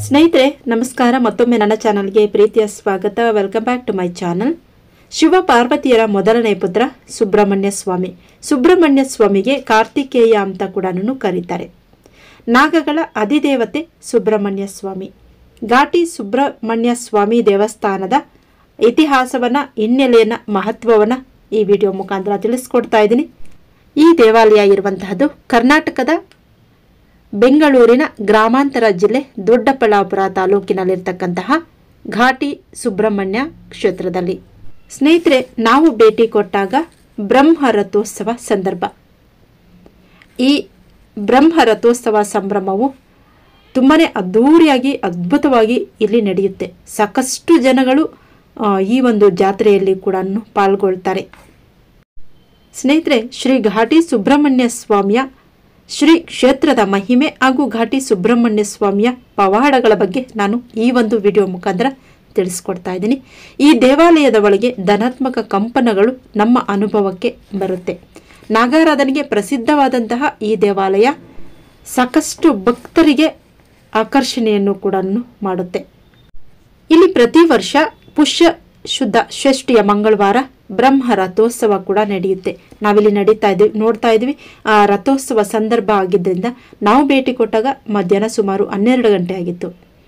ಸ್ನೇಹಿತರೆ ನಮಸ್ಕಾರ ಮತ್ತೊಮ್ಮೆ ನನ್ನ ಚಾನಲ್ಗೆ ಪ್ರೀತಿಯ ಸ್ವಾಗತ welcome back to my channel Shiva ಪಾರ್ವತಿಯರ ಮೊದಲನೇ ಪುತ್ರ ಸುಬ್ರಹ್ಮಣ್ಯ ಸ್ವಾಮಿ ಸುಬ್ರಹ್ಮಣ್ಯ ಸ್ವಾಮಿಗೆ ಕಾರ್ತಿಕೇಯ ಅಂತ ಕೂಡ ಕರೀತಾರೆ ನಾಗಗಳ ಅಧಿದೇವತೆ ಸುಬ್ರಹ್ಮಣ್ಯ ಸ್ವಾಮಿ ಘಾಟಿ ಸುಬ್ರಹ್ಮಣ್ಯ ಸ್ವಾಮಿ ದೇವಸ್ಥಾನದ ಇತಿಹಾಸವನ್ನ ಹಿನ್ನೆಲೆಯನ್ನ ಮಹತ್ವವನ್ನ ಈ ವಿಡಿಯೋ ಮುಖಾಂತರ ತಿಳಿಸ್ಕೊಡ್ತಾ ಇದ್ದೀನಿ ಈ ದೇವಾಲಯ ಇರುವಂತಹದ್ದು ಕರ್ನಾಟಕದ ಬೆಂಗಳೂರಿನ ಗ್ರಾಮಾಂತರ ಜಿಲ್ಲೆ ದೊಡ್ಡಬಳ್ಳಾಪುರ ತಾಲೂಕಿನಲ್ಲಿರ್ತಕ್ಕಂತಹ ಘಾಟಿ ಸುಬ್ರಹ್ಮಣ್ಯ ಕ್ಷೇತ್ರದಲ್ಲಿ ಸ್ನೇಹಿತರೆ ನಾವು ಭೇಟಿ ಕೊಟ್ಟಾಗ ಬ್ರಹ್ಮ ರಥೋತ್ಸವ ಸಂದರ್ಭ ಈ ಬ್ರಹ್ಮ ರಥೋತ್ಸವ ಸಂಭ್ರಮವು ತುಂಬಾ ಅದ್ಧೂರಿಯಾಗಿ ಅದ್ಭುತವಾಗಿ ಇಲ್ಲಿ ನಡೆಯುತ್ತೆ ಸಾಕಷ್ಟು ಜನಗಳು ಆ, ಈ ಒಂದು ಜಾತ್ರೆಯಲ್ಲಿ ಕೂಡ ಪಾಲ್ಗೊಳ್ತಾರೆ ಸ್ನೇಹಿತರೆ ಶ್ರೀ ಘಾಟಿ ಸುಬ್ರಹ್ಮಣ್ಯ ಸ್ವಾಮಿಯ ಶ್ರೀ ಕ್ಷೇತ್ರದ ಮಹಿಮೆ ಹಾಗೂ ಘಾಟಿ ಸುಬ್ರಹ್ಮಣ್ಯ ಸ್ವಾಮಿಯ ಪವಾಡಗಳ ಬಗ್ಗೆ ನಾನು ಈ ಒಂದು ವಿಡಿಯೋ ಮುಖಾಂತರ ತಿಳಿಸ್ಕೊಡ್ತಾ ಇದ್ದೀನಿ ಈ ದೇವಾಲಯದ ಒಳಗೆ ಧನಾತ್ಮಕ ಕಂಪನಗಳು ನಮ್ಮ ಅನುಭವಕ್ಕೆ ಬರುತ್ತೆ ನಾಗಾರಾಧನೆಗೆ ಪ್ರಸಿದ್ಧವಾದಂತಹ ಈ ದೇವಾಲಯ ಸಾಕಷ್ಟು ಭಕ್ತರಿಗೆ ಆಕರ್ಷಣೆಯನ್ನು ಕೂಡ ಮಾಡುತ್ತೆ ಇಲ್ಲಿ ಪ್ರತಿ ವರ್ಷ ಪುಷ್ಯ ಶುದ್ಧ ಷಷ್ಠಿಯ ಮಂಗಳವಾರ ಬ್ರಹ್ಮ ರಥೋತ್ಸವ ಕೂಡ ನಡೆಯುತ್ತೆ ನಾವಿಲ್ಲಿ ನಡೀತಾ ಇದ್ವಿ ನೋಡ್ತಾ ಇದ್ವಿ ಆ ರಥೋತ್ಸವ ಸಂದರ್ಭ ಆಗಿದ್ದರಿಂದ ನಾವು ಭೇಟಿ ಕೊಟ್ಟಾಗ ಮಧ್ಯಾಹ್ನ ಸುಮಾರು ಹನ್ನೆರಡು ಗಂಟೆ ಆಗಿತ್ತು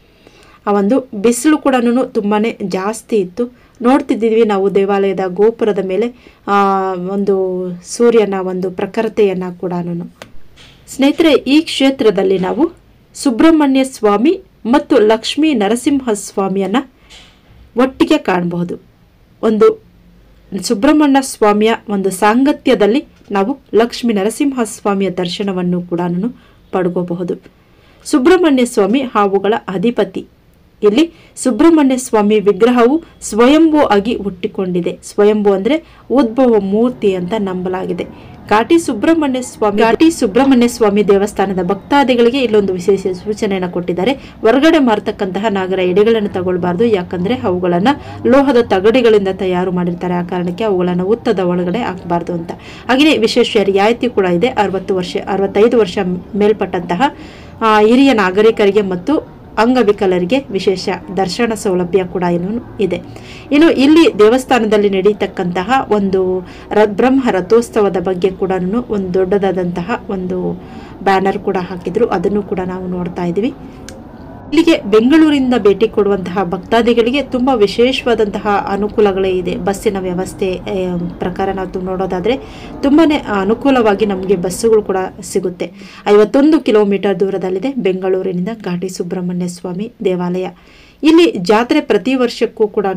ಆ ಒಂದು ಬಿಸಿಲು ಕೂಡ ತುಂಬಾ ಜಾಸ್ತಿ ಇತ್ತು ನೋಡ್ತಿದ್ವಿ ನಾವು ದೇವಾಲಯದ ಗೋಪುರದ ಮೇಲೆ ಆ ಒಂದು ಸೂರ್ಯನ ಒಂದು ಪ್ರಖರತೆಯನ್ನು ಕೂಡ ಸ್ನೇಹಿತರೆ ಈ ಕ್ಷೇತ್ರದಲ್ಲಿ ನಾವು ಸುಬ್ರಹ್ಮಣ್ಯ ಸ್ವಾಮಿ ಮತ್ತು ಲಕ್ಷ್ಮೀ ನರಸಿಂಹ ಸ್ವಾಮಿಯನ್ನ ಒಟ್ಟಿಗೆ ಕಾಣಬಹುದು ಒಂದು ಸುಬ್ರಹ್ಮಣ್ಯ ಸ್ವಾಮಿಯ ಒಂದು ಸಾಂಗತ್ಯದಲ್ಲಿ ನಾವು ಲಕ್ಷ್ಮೀ ನರಸಿಂಹ ಸ್ವಾಮಿಯ ದರ್ಶನವನ್ನು ಕೂಡ ಪಡ್ಕೋಬಹುದು ಸುಬ್ರಹ್ಮಣ್ಯ ಸ್ವಾಮಿ ಹಾವುಗಳ ಅಧಿಪತಿ ಇಲ್ಲಿ ಸುಬ್ರಹ್ಮಣ್ಯ ಸ್ವಾಮಿ ವಿಗ್ರಹವು ಸ್ವಯಂಭೂ ಆಗಿ ಹುಟ್ಟಿಕೊಂಡಿದೆ ಸ್ವಯಂಭೂ ಅಂದ್ರೆ ಉದ್ಭವ ಮೂರ್ತಿ ಅಂತ ನಂಬಲಾಗಿದೆ ಘಾಟಿ ಸುಬ್ರಹ್ಮಣ್ಯ ಸ್ವಾಮಿ ಘಾಟಿ ಸುಬ್ರಹ್ಮಣ್ಯ ಸ್ವಾಮಿ ದೇವಸ್ಥಾನದ ಭಕ್ತಾದಿಗಳಿಗೆ ಇಲ್ಲೊಂದು ವಿಶೇಷ ಸೂಚನೆಯನ್ನು ಕೊಟ್ಟಿದ್ದಾರೆ ಹೊರಗಡೆ ಮಾರತಕ್ಕಂತಹ ನಾಗರ ಎಡೆಗಳನ್ನು ತಗೊಳ್ಬಾರ್ದು ಯಾಕಂದ್ರೆ ಅವುಗಳನ್ನ ಲೋಹದ ತಗಡಿಗಳಿಂದ ತಯಾರು ಮಾಡಿರ್ತಾರೆ ಆ ಕಾರಣಕ್ಕೆ ಅವುಗಳನ್ನು ಉತ್ತದ ಒಳಗಡೆ ಹಾಕಬಾರ್ದು ಅಂತ ಹಾಗೆಯೇ ವಿಶೇಷ ರಿಯಾಯಿತಿ ಕೂಡ ಇದೆ ಅರವತ್ತು ವರ್ಷ ಅರವತ್ತೈದು ವರ್ಷ ಮೇಲ್ಪಟ್ಟಂತಹ ಆ, ಹಿರಿಯ ನಾಗರಿಕರಿಗೆ ಮತ್ತು ಅಂಗವಿಕಲರಿಗೆ ವಿಶೇಷ ದರ್ಶನ ಸೌಲಭ್ಯ ಕೂಡ ಏನು ಇದೆ ಇನ್ನು ಇಲ್ಲಿ ದೇವಸ್ಥಾನದಲ್ಲಿ ನಡೀತಕ್ಕಂತಹ ಒಂದು ರ ಬ್ರಹ್ಮ ರಥೋತ್ಸವದ ಬಗ್ಗೆ ಕೂಡ ಒಂದು ದೊಡ್ಡದಾದಂತಹ ಒಂದು ಬ್ಯಾನರ್ ಕೂಡ ಹಾಕಿದ್ರು ಅದನ್ನು ಕೂಡ ನಾವು ನೋಡ್ತಾ ಇದ್ವಿ ಇಲ್ಲಿಗೆ ಬೆಂಗಳೂರಿಂದ ಭೇಟಿ ಕೊಡುವಂತಹ ಭಕ್ತಾದಿಗಳಿಗೆ ತುಂಬ ವಿಶೇಷವಾದಂತಹ ಅನುಕೂಲಗಳೇ ಇದೆ ಬಸ್ಸಿನ ವ್ಯವಸ್ಥೆ ಆ, ಪ್ರಕಾರ ನಾವು ನೋಡೋದಾದರೆ ತುಂಬಾ ಅನುಕೂಲವಾಗಿ ನಮಗೆ ಬಸ್ಸುಗಳು ಕೂಡ ಸಿಗುತ್ತೆ ಐವತ್ತೊಂದು ಕಿಲೋಮೀಟರ್ ದೂರದಲ್ಲಿದೆ ಬೆಂಗಳೂರಿನಿಂದ ಘಾಟಿ ಸುಬ್ರಹ್ಮಣ್ಯ ಸ್ವಾಮಿ ದೇವಾಲಯ ಇಲ್ಲಿ ಜಾತ್ರೆ ಪ್ರತಿ ವರ್ಷಕ್ಕೂ ಕೂಡ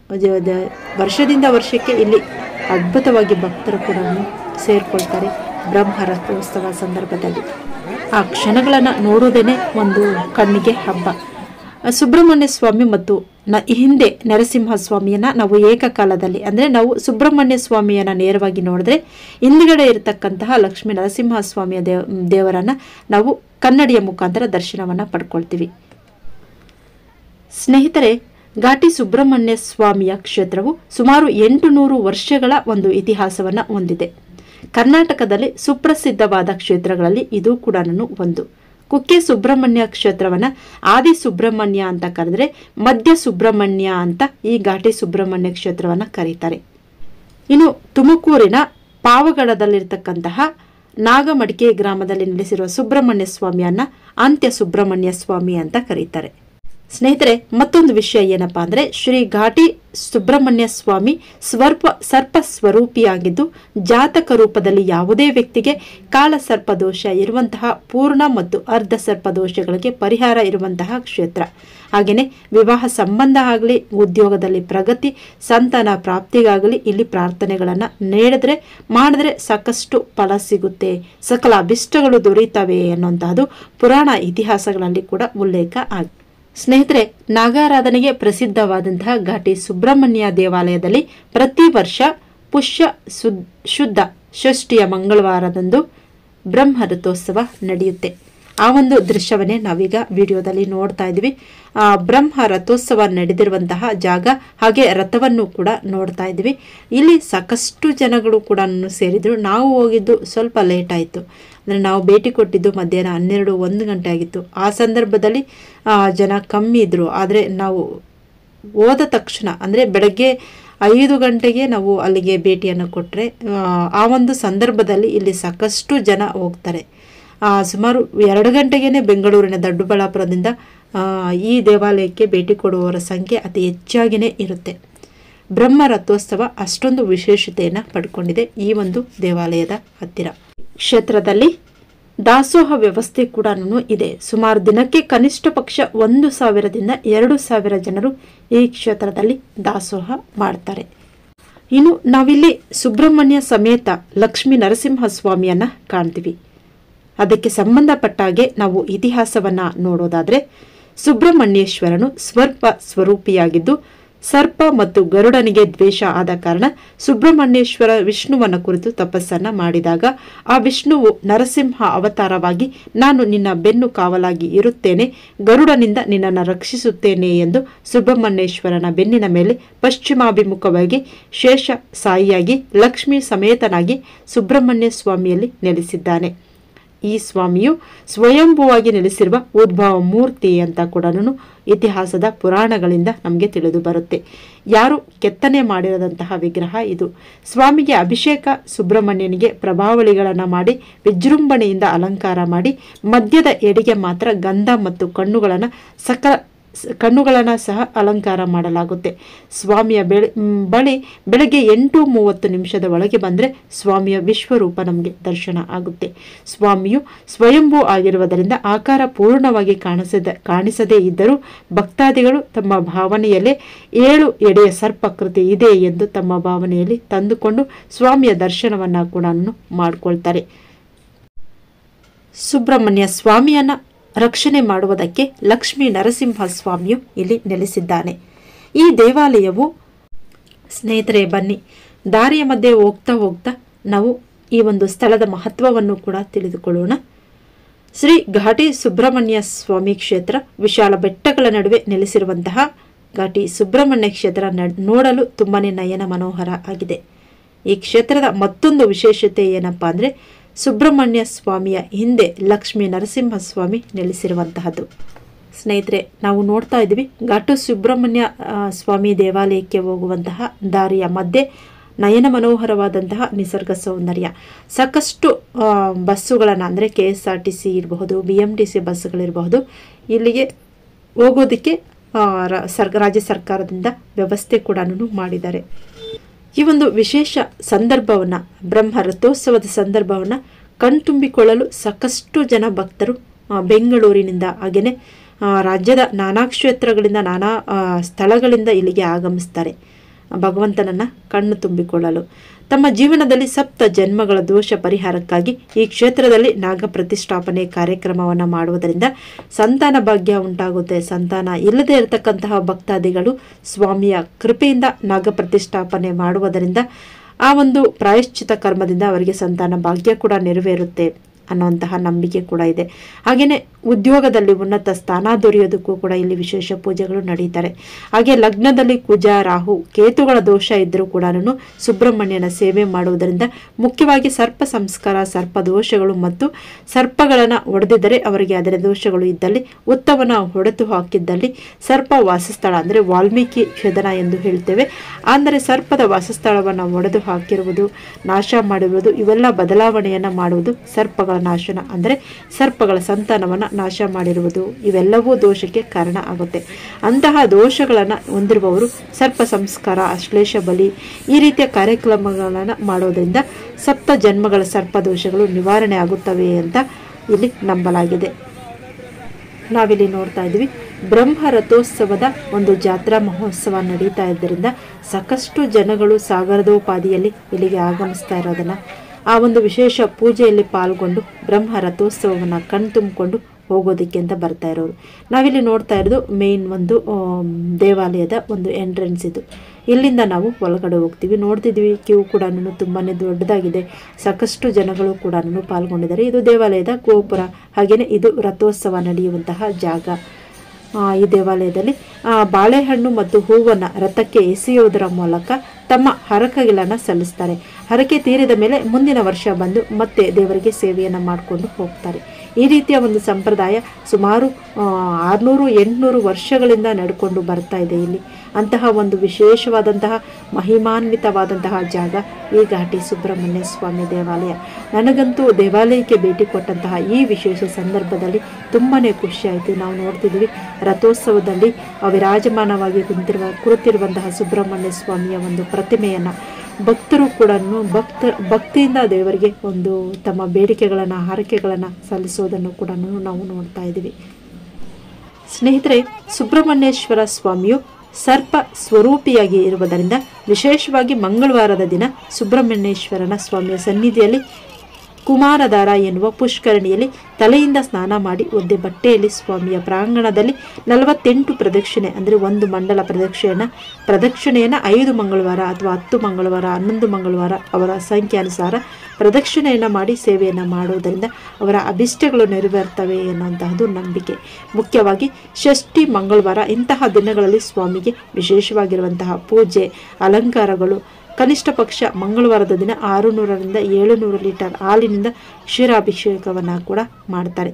ವರ್ಷದಿಂದ ವರ್ಷಕ್ಕೆ ಇಲ್ಲಿ ಅದ್ಭುತವಾಗಿ ಭಕ್ತರು ಕೂಡ ಸೇರ್ಕೊಳ್ತಾರೆ ಬ್ರಹ್ಮ ರಥೋತ್ಸವ ಸಂದರ್ಭದಲ್ಲಿ ಆ ಕ್ಷಣಗಳನ್ನು ನೋಡೋದೇನೆ ಒಂದು ಕಣ್ಣಿಗೆ ಹಬ್ಬ ಸುಬ್ರಹ್ಮಣ್ಯ ಸ್ವಾಮಿ ಮತ್ತು ನ ಹಿಂದೆ ನರಸಿಂಹ ಸ್ವಾಮಿಯನ್ನ ನಾವು ಏಕಕಾಲದಲ್ಲಿ ಅಂದರೆ ನಾವು ಸುಬ್ರಹ್ಮಣ್ಯ ಸ್ವಾಮಿಯನ್ನ ನೇರವಾಗಿ ನೋಡಿದ್ರೆ ಹಿಂದ್ಗಡೆ ಇರತಕ್ಕಂತಹ ಲಕ್ಷ್ಮೀ ನರಸಿಂಹ ಸ್ವಾಮಿಯ ದೇವ ದೇವರನ್ನ ನಾವು ಕನ್ನಡಿಯ ಮುಖಾಂತರ ದರ್ಶನವನ್ನ ಪಡ್ಕೊಳ್ತೀವಿ ಸ್ನೇಹಿತರೆ ಘಾಟಿ ಸುಬ್ರಹ್ಮಣ್ಯ ಸ್ವಾಮಿಯ ಕ್ಷೇತ್ರವು ಸುಮಾರು ಎಂಟು ನೂರು ವರ್ಷಗಳ ಒಂದು ಇತಿಹಾಸವನ್ನ ಹೊಂದಿದೆ ಕರ್ನಾಟಕದಲ್ಲಿ ಸುಪ್ರಸಿದ್ಧವಾದ ಕ್ಷೇತ್ರಗಳಲ್ಲಿ ಇದು ಕೂಡ ಒಂದು ಕುಕ್ಕೆ ಸುಬ್ರಹ್ಮಣ್ಯ ಕ್ಷೇತ್ರವನ್ನ ಆದಿ ಸುಬ್ರಹ್ಮಣ್ಯ ಅಂತ ಕರೆದ್ರೆ ಮಧ್ಯ ಸುಬ್ರಹ್ಮಣ್ಯ ಅಂತ ಈ ಘಾಟಿ ಸುಬ್ರಹ್ಮಣ್ಯ ಕ್ಷೇತ್ರವನ್ನ ಕರೀತಾರೆ ಇನ್ನು ತುಮಕೂರಿನ ಪಾವಗಡದಲ್ಲಿರ್ತಕ್ಕಂತಹ ನಾಗಮಡಿಕೆ ಗ್ರಾಮದಲ್ಲಿ ನೆಲೆಸಿರುವ ಸುಬ್ರಹ್ಮಣ್ಯ ಸ್ವಾಮಿಯನ್ನ ಅಂತ್ಯ ಸುಬ್ರಹ್ಮಣ್ಯ ಸ್ವಾಮಿ ಅಂತ ಕರೀತಾರೆ ಸ್ನೇಹಿತರೆ ಮತ್ತೊಂದು ವಿಷಯ ಏನಪ್ಪಾ ಅಂದ್ರೆ ಶ್ರೀ ಘಾಟಿ ಸುಬ್ರಹ್ಮಣ್ಯ ಸ್ವಾಮಿ ಸ್ವರ್ಪ ಸರ್ಪ ಸ್ವರೂಪಿಯಾಗಿದ್ದು ಜಾತಕ ರೂಪದಲ್ಲಿ ಯಾವುದೇ ವ್ಯಕ್ತಿಗೆ ಕಾಲ ಸರ್ಪ ದೋಷ ಇರುವಂತಹ ಪೂರ್ಣ ಮತ್ತು ಅರ್ಧ ಸರ್ಪ ದೋಷಗಳಿಗೆ ಪರಿಹಾರ ಇರುವಂತಹ ಕ್ಷೇತ್ರ ಹಾಗೆಯೇ ವಿವಾಹ ಸಂಬಂಧ ಆಗಲಿ ಉದ್ಯೋಗದಲ್ಲಿ ಪ್ರಗತಿ ಸಂತಾನ ಪ್ರಾಪ್ತಿಗಾಗಲಿ ಇಲ್ಲಿ ಪ್ರಾರ್ಥನೆಗಳನ್ನು ನೀಡಿದ್ರೆ ಮಾಡಿದ್ರೆ ಸಾಕಷ್ಟು ಫಲ ಸಿಗುತ್ತೆ ಸಕಲ ಅಭಿಷ್ಟಗಳು ದೊರೆಯುತ್ತವೆ ಅನ್ನುವಂತಹದ್ದು ಪುರಾಣ ಇತಿಹಾಸಗಳಲ್ಲಿ ಕೂಡ ಉಲ್ಲೇಖ ಆಗಿದೆ ಸ್ನೇಹಿತರೆ ನಾಗಾರಾಧನೆಗೆ ಪ್ರಸಿದ್ಧವಾದಂತಹ ಘಾಟಿ ಸುಬ್ರಹ್ಮಣ್ಯ ದೇವಾಲಯದಲ್ಲಿ ಪ್ರತಿ ವರ್ಷ ಪುಷ್ಯ ಸುದ್ ಶುದ್ಧ ಷಷ್ಠಿಯ ಮಂಗಳವಾರದಂದು ಬ್ರಹ್ಮ ರಥೋತ್ಸವ ನಡೆಯುತ್ತೆ ಆ ಒಂದು ದೃಶ್ಯವನ್ನೇ ನಾವೀಗ ವಿಡಿಯೋದಲ್ಲಿ ನೋಡ್ತಾ ಇದ್ವಿ ಆ ಬ್ರಹ್ಮ ರಥೋತ್ಸವ ನಡೆದಿರುವಂತಹ ಜಾಗ ಹಾಗೆ ರಥವನ್ನು ಕೂಡ ನೋಡ್ತಾ ಇದ್ವಿ ಇಲ್ಲಿ ಸಾಕಷ್ಟು ಜನಗಳು ಕೂಡ ಸೇರಿದ್ರು ನಾವು ಹೋಗಿದ್ದು ಸ್ವಲ್ಪ ಲೇಟ್ ಆಯಿತು ಅಂದರೆ ನಾವು ಭೇಟಿ ಕೊಟ್ಟಿದ್ದು ಮಧ್ಯಾಹ್ನ ಹನ್ನೆರಡು ಒಂದು ಗಂಟೆ ಆಗಿತ್ತು ಆ ಸಂದರ್ಭದಲ್ಲಿ ಆ, ಜನ ಕಮ್ಮಿ ಇದ್ದರು ಆದರೆ ನಾವು ಹೋದ ತಕ್ಷಣ ಅಂದರೆ ಬೆಳಗ್ಗೆ ಐದು ಗಂಟೆಗೆ ನಾವು ಅಲ್ಲಿಗೆ ಭೇಟಿಯನ್ನು ಕೊಟ್ಟರೆ ಆ ಒಂದು ಸಂದರ್ಭದಲ್ಲಿ ಇಲ್ಲಿ ಸಾಕಷ್ಟು ಜನ ಹೋಗ್ತಾರೆ ಆ, ಸುಮಾರು ಎರಡು ಗಂಟೆಗೇ ಬೆಂಗಳೂರಿನ ದೊಡ್ಡಬಳ್ಳಾಪುರದಿಂದ ಆ, ಈ ದೇವಾಲಯಕ್ಕೆ ಭೇಟಿ ಕೊಡುವವರ ಸಂಖ್ಯೆ ಅತಿ ಹೆಚ್ಚಾಗಿಯೇ ಇರುತ್ತೆ ಬ್ರಹ್ಮ ರಥೋತ್ಸವ ಅಷ್ಟೊಂದು ವಿಶೇಷತೆಯನ್ನು ಪಡ್ಕೊಂಡಿದೆ ಈ ಒಂದು ದೇವಾಲಯದ ಹತ್ತಿರ ಕ್ಷೇತ್ರದಲ್ಲಿ ದಾಸೋಹ ವ್ಯವಸ್ಥೆ ಕೂಡ ಇದೆ ಸುಮಾರು ದಿನಕ್ಕೆ ಕನಿಷ್ಠ ಪಕ್ಷ ಒಂದು ಸಾವಿರದಿಂದ ಎರಡು ಸಾವಿರ ಜನರು ಈ ಕ್ಷೇತ್ರದಲ್ಲಿ ದಾಸೋಹ ಮಾಡ್ತಾರೆ ಇನ್ನು ನಾವಿಲ್ಲಿ ಸುಬ್ರಹ್ಮಣ್ಯ ಸಮೇತ ಲಕ್ಷ್ಮೀ ನರಸಿಂಹ ಸ್ವಾಮಿಯನ್ನ ಕಾಣ್ತೀವಿ ಅದಕ್ಕೆ ಸಂಬಂಧಪಟ್ಟ ಹಾಗೆ ನಾವು ಇತಿಹಾಸವನ್ನ ನೋಡೋದಾದ್ರೆ ಸುಬ್ರಹ್ಮಣ್ಯೇಶ್ವರನು ಸ್ವರ್ಪ ಸ್ವರೂಪಿಯಾಗಿದ್ದು ಸರ್ಪ ಮತ್ತು ಗರುಡನಿಗೆ ದ್ವೇಷ ಆದ ಕಾರಣ ಸುಬ್ರಹ್ಮಣ್ಯೇಶ್ವರ ವಿಷ್ಣುವನ ಕುರಿತು ತಪಸ್ಸನ್ನ ಮಾಡಿದಾಗ ಆ ವಿಷ್ಣುವು ನರಸಿಂಹ ಅವತಾರವಾಗಿ ನಾನು ನಿನ್ನ ಬೆನ್ನು ಕಾವಲಾಗಿ ಇರುತ್ತೇನೆ ಗರುಡನಿಂದ ನಿನ್ನನ್ನು ರಕ್ಷಿಸುತ್ತೇನೆ ಎಂದು ಸುಬ್ರಹ್ಮಣ್ಯೇಶ್ವರನ ಬೆನ್ನಿನ ಮೇಲೆ ಪಶ್ಚಿಮಾಭಿಮುಖವಾಗಿ ಶೇಷ ಸಾಯಿಯಾಗಿ ಲಕ್ಷ್ಮೀ ಸಮೇತನಾಗಿ ಸುಬ್ರಹ್ಮಣ್ಯ ಸ್ವಾಮಿಯಲ್ಲಿ ನೆಲೆಸಿದ್ದಾನೆ ಈ ಸ್ವಾಮಿಯು ಸ್ವಯಂಭುವಾಗಿ ನೆಲೆಸಿರುವ ಉದ್ಭವ ಮೂರ್ತಿ ಅಂತ ಕೂಡ ಇತಿಹಾಸದ ಪುರಾಣಗಳಿಂದ ನಮಗೆ ತಿಳಿದು ಬರುತ್ತೆ ಯಾರು ಕೆತ್ತನೆ ಮಾಡಿರದಂತಹ ವಿಗ್ರಹ ಇದು ಸ್ವಾಮಿಗೆ ಅಭಿಷೇಕ ಸುಬ್ರಹ್ಮಣ್ಯನಿಗೆ ಪ್ರಭಾವಳಿಗಳನ್ನು ಮಾಡಿ ವಿಜೃಂಭಣೆಯಿಂದ ಅಲಂಕಾರ ಮಾಡಿ ಮಧ್ಯದ ಎಡೆಗೆ ಮಾತ್ರ ಗಂಧ ಮತ್ತು ಕಣ್ಣುಗಳನ್ನು ಸಕಲ ಸ- ಕಣ್ಣುಗಳನ್ನು ಸಹ ಅಲಂಕಾರ ಮಾಡಲಾಗುತ್ತೆ ಸ್ವಾಮಿಯ ಬೆಳೆ ಮ್, ಬಳಿ ಬೆಳಗ್ಗೆ ಎಂಟು ಮೂವತ್ತು ನಿಮಿಷದ ಒಳಗೆ ಬಂದರೆ ಸ್ವಾಮಿಯ ವಿಶ್ವರೂಪ ನಮಗೆ ದರ್ಶನ ಆಗುತ್ತೆ ಸ್ವಾಮಿಯು ಸ್ವಯಂಭೂ ಆಗಿರುವುದರಿಂದ ಆಕಾರ ಪೂರ್ಣವಾಗಿ ಕಾಣಿಸದ ಕಾಣಿಸದೇ ಇದ್ದರೂ ಭಕ್ತಾದಿಗಳು ತಮ್ಮ ಭಾವನೆಯಲ್ಲೇ ಏಳು ಎಡೆಯ ಸರ್ಪಾಕೃತಿ ಇದೆ ಎಂದು ತಮ್ಮ ಭಾವನೆಯಲ್ಲಿ ತಂದುಕೊಂಡು ಸ್ವಾಮಿಯ ದರ್ಶನವನ್ನು ಕೂಡ ಮಾಡಿಕೊಳ್ತಾರೆ ಸುಬ್ರಹ್ಮಣ್ಯ ಸ್ವಾಮಿಯನ್ನ ರಕ್ಷಣೆ ಮಾಡುವುದಕ್ಕೆ ಲಕ್ಷ್ಮೀ ನರಸಿಂಹ ಸ್ವಾಮಿಯು ಇಲ್ಲಿ ನೆಲೆಸಿದ್ದಾನೆ ಈ ದೇವಾಲಯವು ಸ್ನೇಹಿತರೆ ಬನ್ನಿ ದಾರಿಯ ಮಧ್ಯೆ ಹೋಗ್ತಾ ಹೋಗ್ತಾ ನಾವು ಈ ಒಂದು ಸ್ಥಳದ ಮಹತ್ವವನ್ನು ಕೂಡ ತಿಳಿದುಕೊಳ್ಳೋಣ ಶ್ರೀ ಘಾಟಿ ಸುಬ್ರಹ್ಮಣ್ಯ ಸ್ವಾಮಿ ಕ್ಷೇತ್ರ ವಿಶಾಲ ಬೆಟ್ಟಗಳ ನಡುವೆ ನೆಲೆಸಿರುವಂತಹ ಘಾಟಿ ಸುಬ್ರಹ್ಮಣ್ಯ ಕ್ಷೇತ್ರ ನಡ್- ನೋಡಲು ತುಂಬಾನೇ ನಯನ ಮನೋಹರ ಆಗಿದೆ ಈ ಕ್ಷೇತ್ರದ ಮತ್ತೊಂದು ವಿಶೇಷತೆ ಏನಪ್ಪಾ ಅಂದ್ರೆ ಸುಬ್ರಹ್ಮಣ್ಯ ಸ್ವಾಮಿಯ ಹಿಂದೆ ಲಕ್ಷ್ಮೀ ನರಸಿಂಹ ಸ್ವಾಮಿ ನೆಲೆಸಿರುವಂತಹದ್ದು ಸ್ನೇಹಿತರೆ ನಾವು ನೋಡ್ತಾ ಇದ್ವಿ ಘಾಟು ಸುಬ್ರಹ್ಮಣ್ಯ ಆ, ಸ್ವಾಮಿ ದೇವಾಲಯಕ್ಕೆ ಹೋಗುವಂತಹ ದಾರಿಯ ಮಧ್ಯೆ ನಯನ ಮನೋಹರವಾದಂತಹ ನಿಸರ್ಗ ಸೌಂದರ್ಯ ಸಾಕಷ್ಟು ಆ, ಬಸ್ಸುಗಳನ್ನು ಅಂದರೆ K S R T C ಇರಬಹುದು ಬಿ ಎಮ್ ಟಿ ಸಿ ಬಸ್ಸುಗಳಿರಬಹುದು ಇಲ್ಲಿಗೆ ಹೋಗೋದಕ್ಕೆ ಆ, ರ- ಸರ್ ರಾಜ್ಯ ಸರ್ಕಾರದಿಂದ ವ್ಯವಸ್ಥೆ ಕೂಡ ಮಾಡಿದ್ದಾರೆ ಈ ಒಂದು ವಿಶೇಷ ಸಂದರ್ಭವನ್ನು ಬ್ರಹ್ಮ ರಥೋತ್ಸವದ ಸಂದರ್ಭವನ್ನು ಕಣ್ತುಂಬಿಕೊಳ್ಳಲು ಸಾಕಷ್ಟು ಜನ ಭಕ್ತರು ಆ, ಬೆಂಗಳೂರಿನಿಂದ ಹಾಗೆಯೇ ಆ, ರಾಜ್ಯದ ನಾನಾ ಕ್ಷೇತ್ರಗಳಿಂದ ನಾನಾ ಆ, ಸ್ಥಳಗಳಿಂದ ಇಲ್ಲಿಗೆ ಆಗಮಿಸ್ತಾರೆ ಭಗವಂತನನ್ನ ಕಣ್ಣು ತುಂಬಿಕೊಳ್ಳಲು ತಮ್ಮ ಜೀವನದಲ್ಲಿ ಸಪ್ತ ಜನ್ಮಗಳ ದೋಷ ಪರಿಹಾರಕ್ಕಾಗಿ ಈ ಕ್ಷೇತ್ರದಲ್ಲಿ ನಾಗ ಪ್ರತಿಷ್ಠಾಪನೆ ಕಾರ್ಯಕ್ರಮವನ್ನು ಮಾಡುವುದರಿಂದ ಸಂತಾನ ಭಾಗ್ಯ ಉಂಟಾಗುತ್ತೆ ಸಂತಾನ ಇಲ್ಲದೆ ಇರತಕ್ಕಂತಹ ಭಕ್ತಾದಿಗಳು ಸ್ವಾಮಿಯ ಕೃಪೆಯಿಂದ ನಾಗ ಪ್ರತಿಷ್ಠಾಪನೆ ಮಾಡುವುದರಿಂದ ಆ ಒಂದು ಪ್ರಾಯಶ್ಚಿತ ಕರ್ಮದಿಂದ ಅವರಿಗೆ ಸಂತಾನ ಭಾಗ್ಯ ಕೂಡ ನೆರವೇರುತ್ತೆ ಅನ್ನುವಂತಹ ನಂಬಿಕೆ ಕೂಡ ಇದೆ ಹಾಗೆಯೇ ಉದ್ಯೋಗದಲ್ಲಿ ಉನ್ನತ ಸ್ಥಾನ ದೊರೆಯೋದಕ್ಕೂ ಕೂಡ ಇಲ್ಲಿ ವಿಶೇಷ ಪೂಜೆಗಳು ನಡೀತಾರೆ ಹಾಗೆ ಲಗ್ನದಲ್ಲಿ ಕುಜ ರಾಹು ಕೇತುಗಳ ದೋಷ ಇದ್ದರೂ ಕೂಡ ಸುಬ್ರಹ್ಮಣ್ಯನ ಸೇವೆ ಮಾಡುವುದರಿಂದ ಮುಖ್ಯವಾಗಿ ಸರ್ಪ ಸಂಸ್ಕಾರ ಸರ್ಪ ದೋಷಗಳು ಮತ್ತು ಸರ್ಪಗಳನ್ನು ಹೊಡೆದಿದ್ದರೆ ಅವರಿಗೆ ಅದರ ದೋಷಗಳು ಇದ್ದಲ್ಲಿ ಉತ್ತಮನ ಹೊಡೆತು ಹಾಕಿದ್ದಲ್ಲಿ ಸರ್ಪ ವಾಸಸ್ಥಳ ಅಂದರೆ ವಾಲ್ಮೀಕಿ ಛೇದನ ಎಂದು ಹೇಳ್ತೇವೆ ಅಂದರೆ ಸರ್ಪದ ವಾಸಸ್ಥಳವನ್ನು ಒಡೆದು ಹಾಕಿರುವುದು ನಾಶ ಮಾಡಿರುವುದು ಇವೆಲ್ಲ ಬದಲಾವಣೆಯನ್ನು ಮಾಡುವುದು ಸರ್ಪಗಳ ನಾಶನ ಅಂದರೆ ಸರ್ಪಗಳ ಸಂತಾನವನ್ನು ನಾಶ ಮಾಡಿರುವುದು ಇವೆಲ್ಲವೂ ದೋಷಕ್ಕೆ ಕಾರಣ ಆಗುತ್ತೆ ಅಂತಹ ದೋಷಗಳನ್ನು ಹೊಂದಿರುವವರು ಸರ್ಪ ಸಂಸ್ಕಾರ ಅಶ್ಲೇಷ ಬಲಿ ಈ ರೀತಿಯ ಕಾರ್ಯಕ್ರಮಗಳನ್ನು ಮಾಡೋದ್ರಿಂದ ಸಪ್ತ ಜನ್ಮಗಳ ಸರ್ಪ ದೋಷಗಳು ನಿವಾರಣೆ ಆಗುತ್ತವೆ ಅಂತ ಇಲ್ಲಿ ನಂಬಲಾಗಿದೆ ನಾವಿಲ್ಲಿ ನೋಡ್ತಾ ಇದ್ವಿ ಬ್ರಹ್ಮ ರಥೋತ್ಸವದ ಒಂದು ಜಾತ್ರಾ ಮಹೋತ್ಸವ ನಡೀತಾ ಇದ್ದರಿಂದ ಸಾಕಷ್ಟು ಜನಗಳು ಸಾಗರದೋಪಾದಿಯಲ್ಲಿ ಇಲ್ಲಿಗೆ ಆಗಮಿಸ್ತಾ ಇರೋದನ್ನ ಆ ಒಂದು ವಿಶೇಷ ಪೂಜೆಯಲ್ಲಿ ಪಾಲ್ಗೊಂಡು ಬ್ರಹ್ಮ ರಥೋತ್ಸವವನ್ನು ಕಣ್ತುಂಬಿಕೊಂಡು ಹೋಗೋದಕ್ಕೆ ಅಂತ ಬರ್ತಾ ಇರೋರು ನಾವಿಲ್ಲಿ ನೋಡ್ತಾ ಇರೋದು ಮೇನ್ ಒಂದು ಆಮ್, ದೇವಾಲಯದ ಒಂದು ಎಂಟ್ರೆನ್ಸ್ ಇದು ಇಲ್ಲಿಂದ ನಾವು ಒಳಗಡೆ ಹೋಗ್ತೀವಿ ನೋಡ್ತಿದ್ವಿ ಕ್ಯೂ ಕೂಡ ತುಂಬಾ ದೊಡ್ಡದಾಗಿದೆ ಸಾಕಷ್ಟು ಜನಗಳು ಕೂಡ ಪಾಲ್ಗೊಂಡಿದ್ದಾರೆ ಇದು ದೇವಾಲಯದ ಗೋಪುರ ಹಾಗೆಯೇ ಇದು ರಥೋತ್ಸವ ನಡೆಯುವಂತಹ ಜಾಗ ಆ, ಈ ದೇವಾಲಯದಲ್ಲಿ ಆ, ಬಾಳೆಹಣ್ಣು ಮತ್ತು ಹೂವನ್ನು ರಥಕ್ಕೆ ಎಸೆಯುವುದರ ಮೂಲಕ ತಮ್ಮ ಹರಕೆಗಳನ್ನು ಸಲ್ಲಿಸ್ತಾರೆ ಹರಕೆ ತೀರಿದ ಮೇಲೆ ಮುಂದಿನ ವರ್ಷ ಬಂದು ಮತ್ತೆ ದೇವರಿಗೆ ಸೇವೆಯನ್ನು ಮಾಡಿಕೊಂಡು ಹೋಗ್ತಾರೆ ಈ ರೀತಿಯ ಒಂದು ಸಂಪ್ರದಾಯ ಸುಮಾರು ಆರುನೂರು ಎಂಟುನೂರು ವರ್ಷಗಳಿಂದ ನಡ್ಕೊಂಡು ಬರ್ತಾ ಇದೆ ಇಲ್ಲಿ ಅಂತಹ ಒಂದು ವಿಶೇಷವಾದಂತಹ ಮಹಿಮಾನ್ವಿತವಾದಂತಹ ಜಾಗ ಈ ಘಾಟಿ ಸುಬ್ರಹ್ಮಣ್ಯ ಸ್ವಾಮಿ ದೇವಾಲಯ ನನಗಂತೂ ದೇವಾಲಯಕ್ಕೆ ಭೇಟಿ ಕೊಟ್ಟಂತಹ ಈ ವಿಶೇಷ ಸಂದರ್ಭದಲ್ಲಿ ತುಂಬಾ ಖುಷಿಯಾಯಿತು ನಾವು ನೋಡ್ತಿದ್ವಿ ರಥೋತ್ಸವದಲ್ಲಿ ವಿರಾಜಮಾನವಾಗಿ ಕುಂತಿರುವ ಕುಳಿತಿರುವಂತಹ ಸುಬ್ರಹ್ಮಣ್ಯ ಸ್ವಾಮಿಯ ಒಂದು ಪ್ರತಿಮೆಯನ್ನು ಭಕ್ತರು ಕೂಡ ಭಕ್ತ ಭಕ್ತಿಯಿಂದ ದೇವರಿಗೆ ಒಂದು ತಮ್ಮ ಬೇಡಿಕೆಗಳನ್ನು ಹಾರೈಕೆಗಳನ್ನು ಸಲ್ಲಿಸೋದನ್ನು ಕೂಡ ನಾವು ನೋಡ್ತಾ ಇದ್ದೀವಿ ಸ್ನೇಹಿತರೆ ಸುಬ್ರಹ್ಮಣ್ಯೇಶ್ವರ ಸ್ವಾಮಿಯು ಸರ್ಪ ಸ್ವರೂಪಿಯಾಗಿ ಇರುವುದರಿಂದ ವಿಶೇಷವಾಗಿ ಮಂಗಳವಾರದ ದಿನ ಸುಬ್ರಹ್ಮಣ್ಯೇಶ್ವರನ ಸ್ವಾಮಿಯ ಸನ್ನಿಧಿಯಲ್ಲಿ ಕುಮಾರಧಾರ ಎನ್ನುವ ಪುಷ್ಕರಣಿಯಲ್ಲಿ ತಲೆಯಿಂದ ಸ್ನಾನ ಮಾಡಿ ಒದ್ದೆ ಬಟ್ಟೆಯಲ್ಲಿ ಸ್ವಾಮಿಯ ಪ್ರಾಂಗಣದಲ್ಲಿ ನಲವತ್ತೆಂಟು ಪ್ರದಕ್ಷಿಣೆ ಅಂದರೆ ಒಂದು ಮಂಡಲ ಪ್ರದಕ್ಷಿಣೆಯನ್ನು ಪ್ರದಕ್ಷಿಣೆಯನ್ನು ಐದು ಮಂಗಳವಾರ ಅಥವಾ ಹತ್ತು ಮಂಗಳವಾರ ಹನ್ನೊಂದು ಮಂಗಳವಾರ ಅವರ ಸಂಖ್ಯಾನುಸಾರ ಪ್ರದಕ್ಷಿಣೆಯನ್ನು ಮಾಡಿ ಸೇವೆಯನ್ನು ಮಾಡುವುದರಿಂದ ಅವರ ಅಭಿಷ್ಟಗಳು ನೆರವೇರ್ತವೆ ಎನ್ನುವಂತಹದ್ದು ನಂಬಿಕೆ ಮುಖ್ಯವಾಗಿ ಷಷ್ಠಿ ಮಂಗಳವಾರ ಇಂತಹ ದಿನಗಳಲ್ಲಿ ಸ್ವಾಮಿಗೆ ವಿಶೇಷವಾಗಿರುವಂತಹ ಪೂಜೆ ಅಲಂಕಾರಗಳು ಕನಿಷ್ಠ ಪಕ್ಷ ಮಂಗಳವಾರದ ದಿನ ಆರು ನೂರರಿಂದ ಏಳುನೂರು ಲೀಟರ್ ಹಾಲಿನಿಂದ ಕ್ಷೀರಾಭಿಷೇಕವನ್ನು ಕೂಡ ಮಾಡ್ತಾರೆ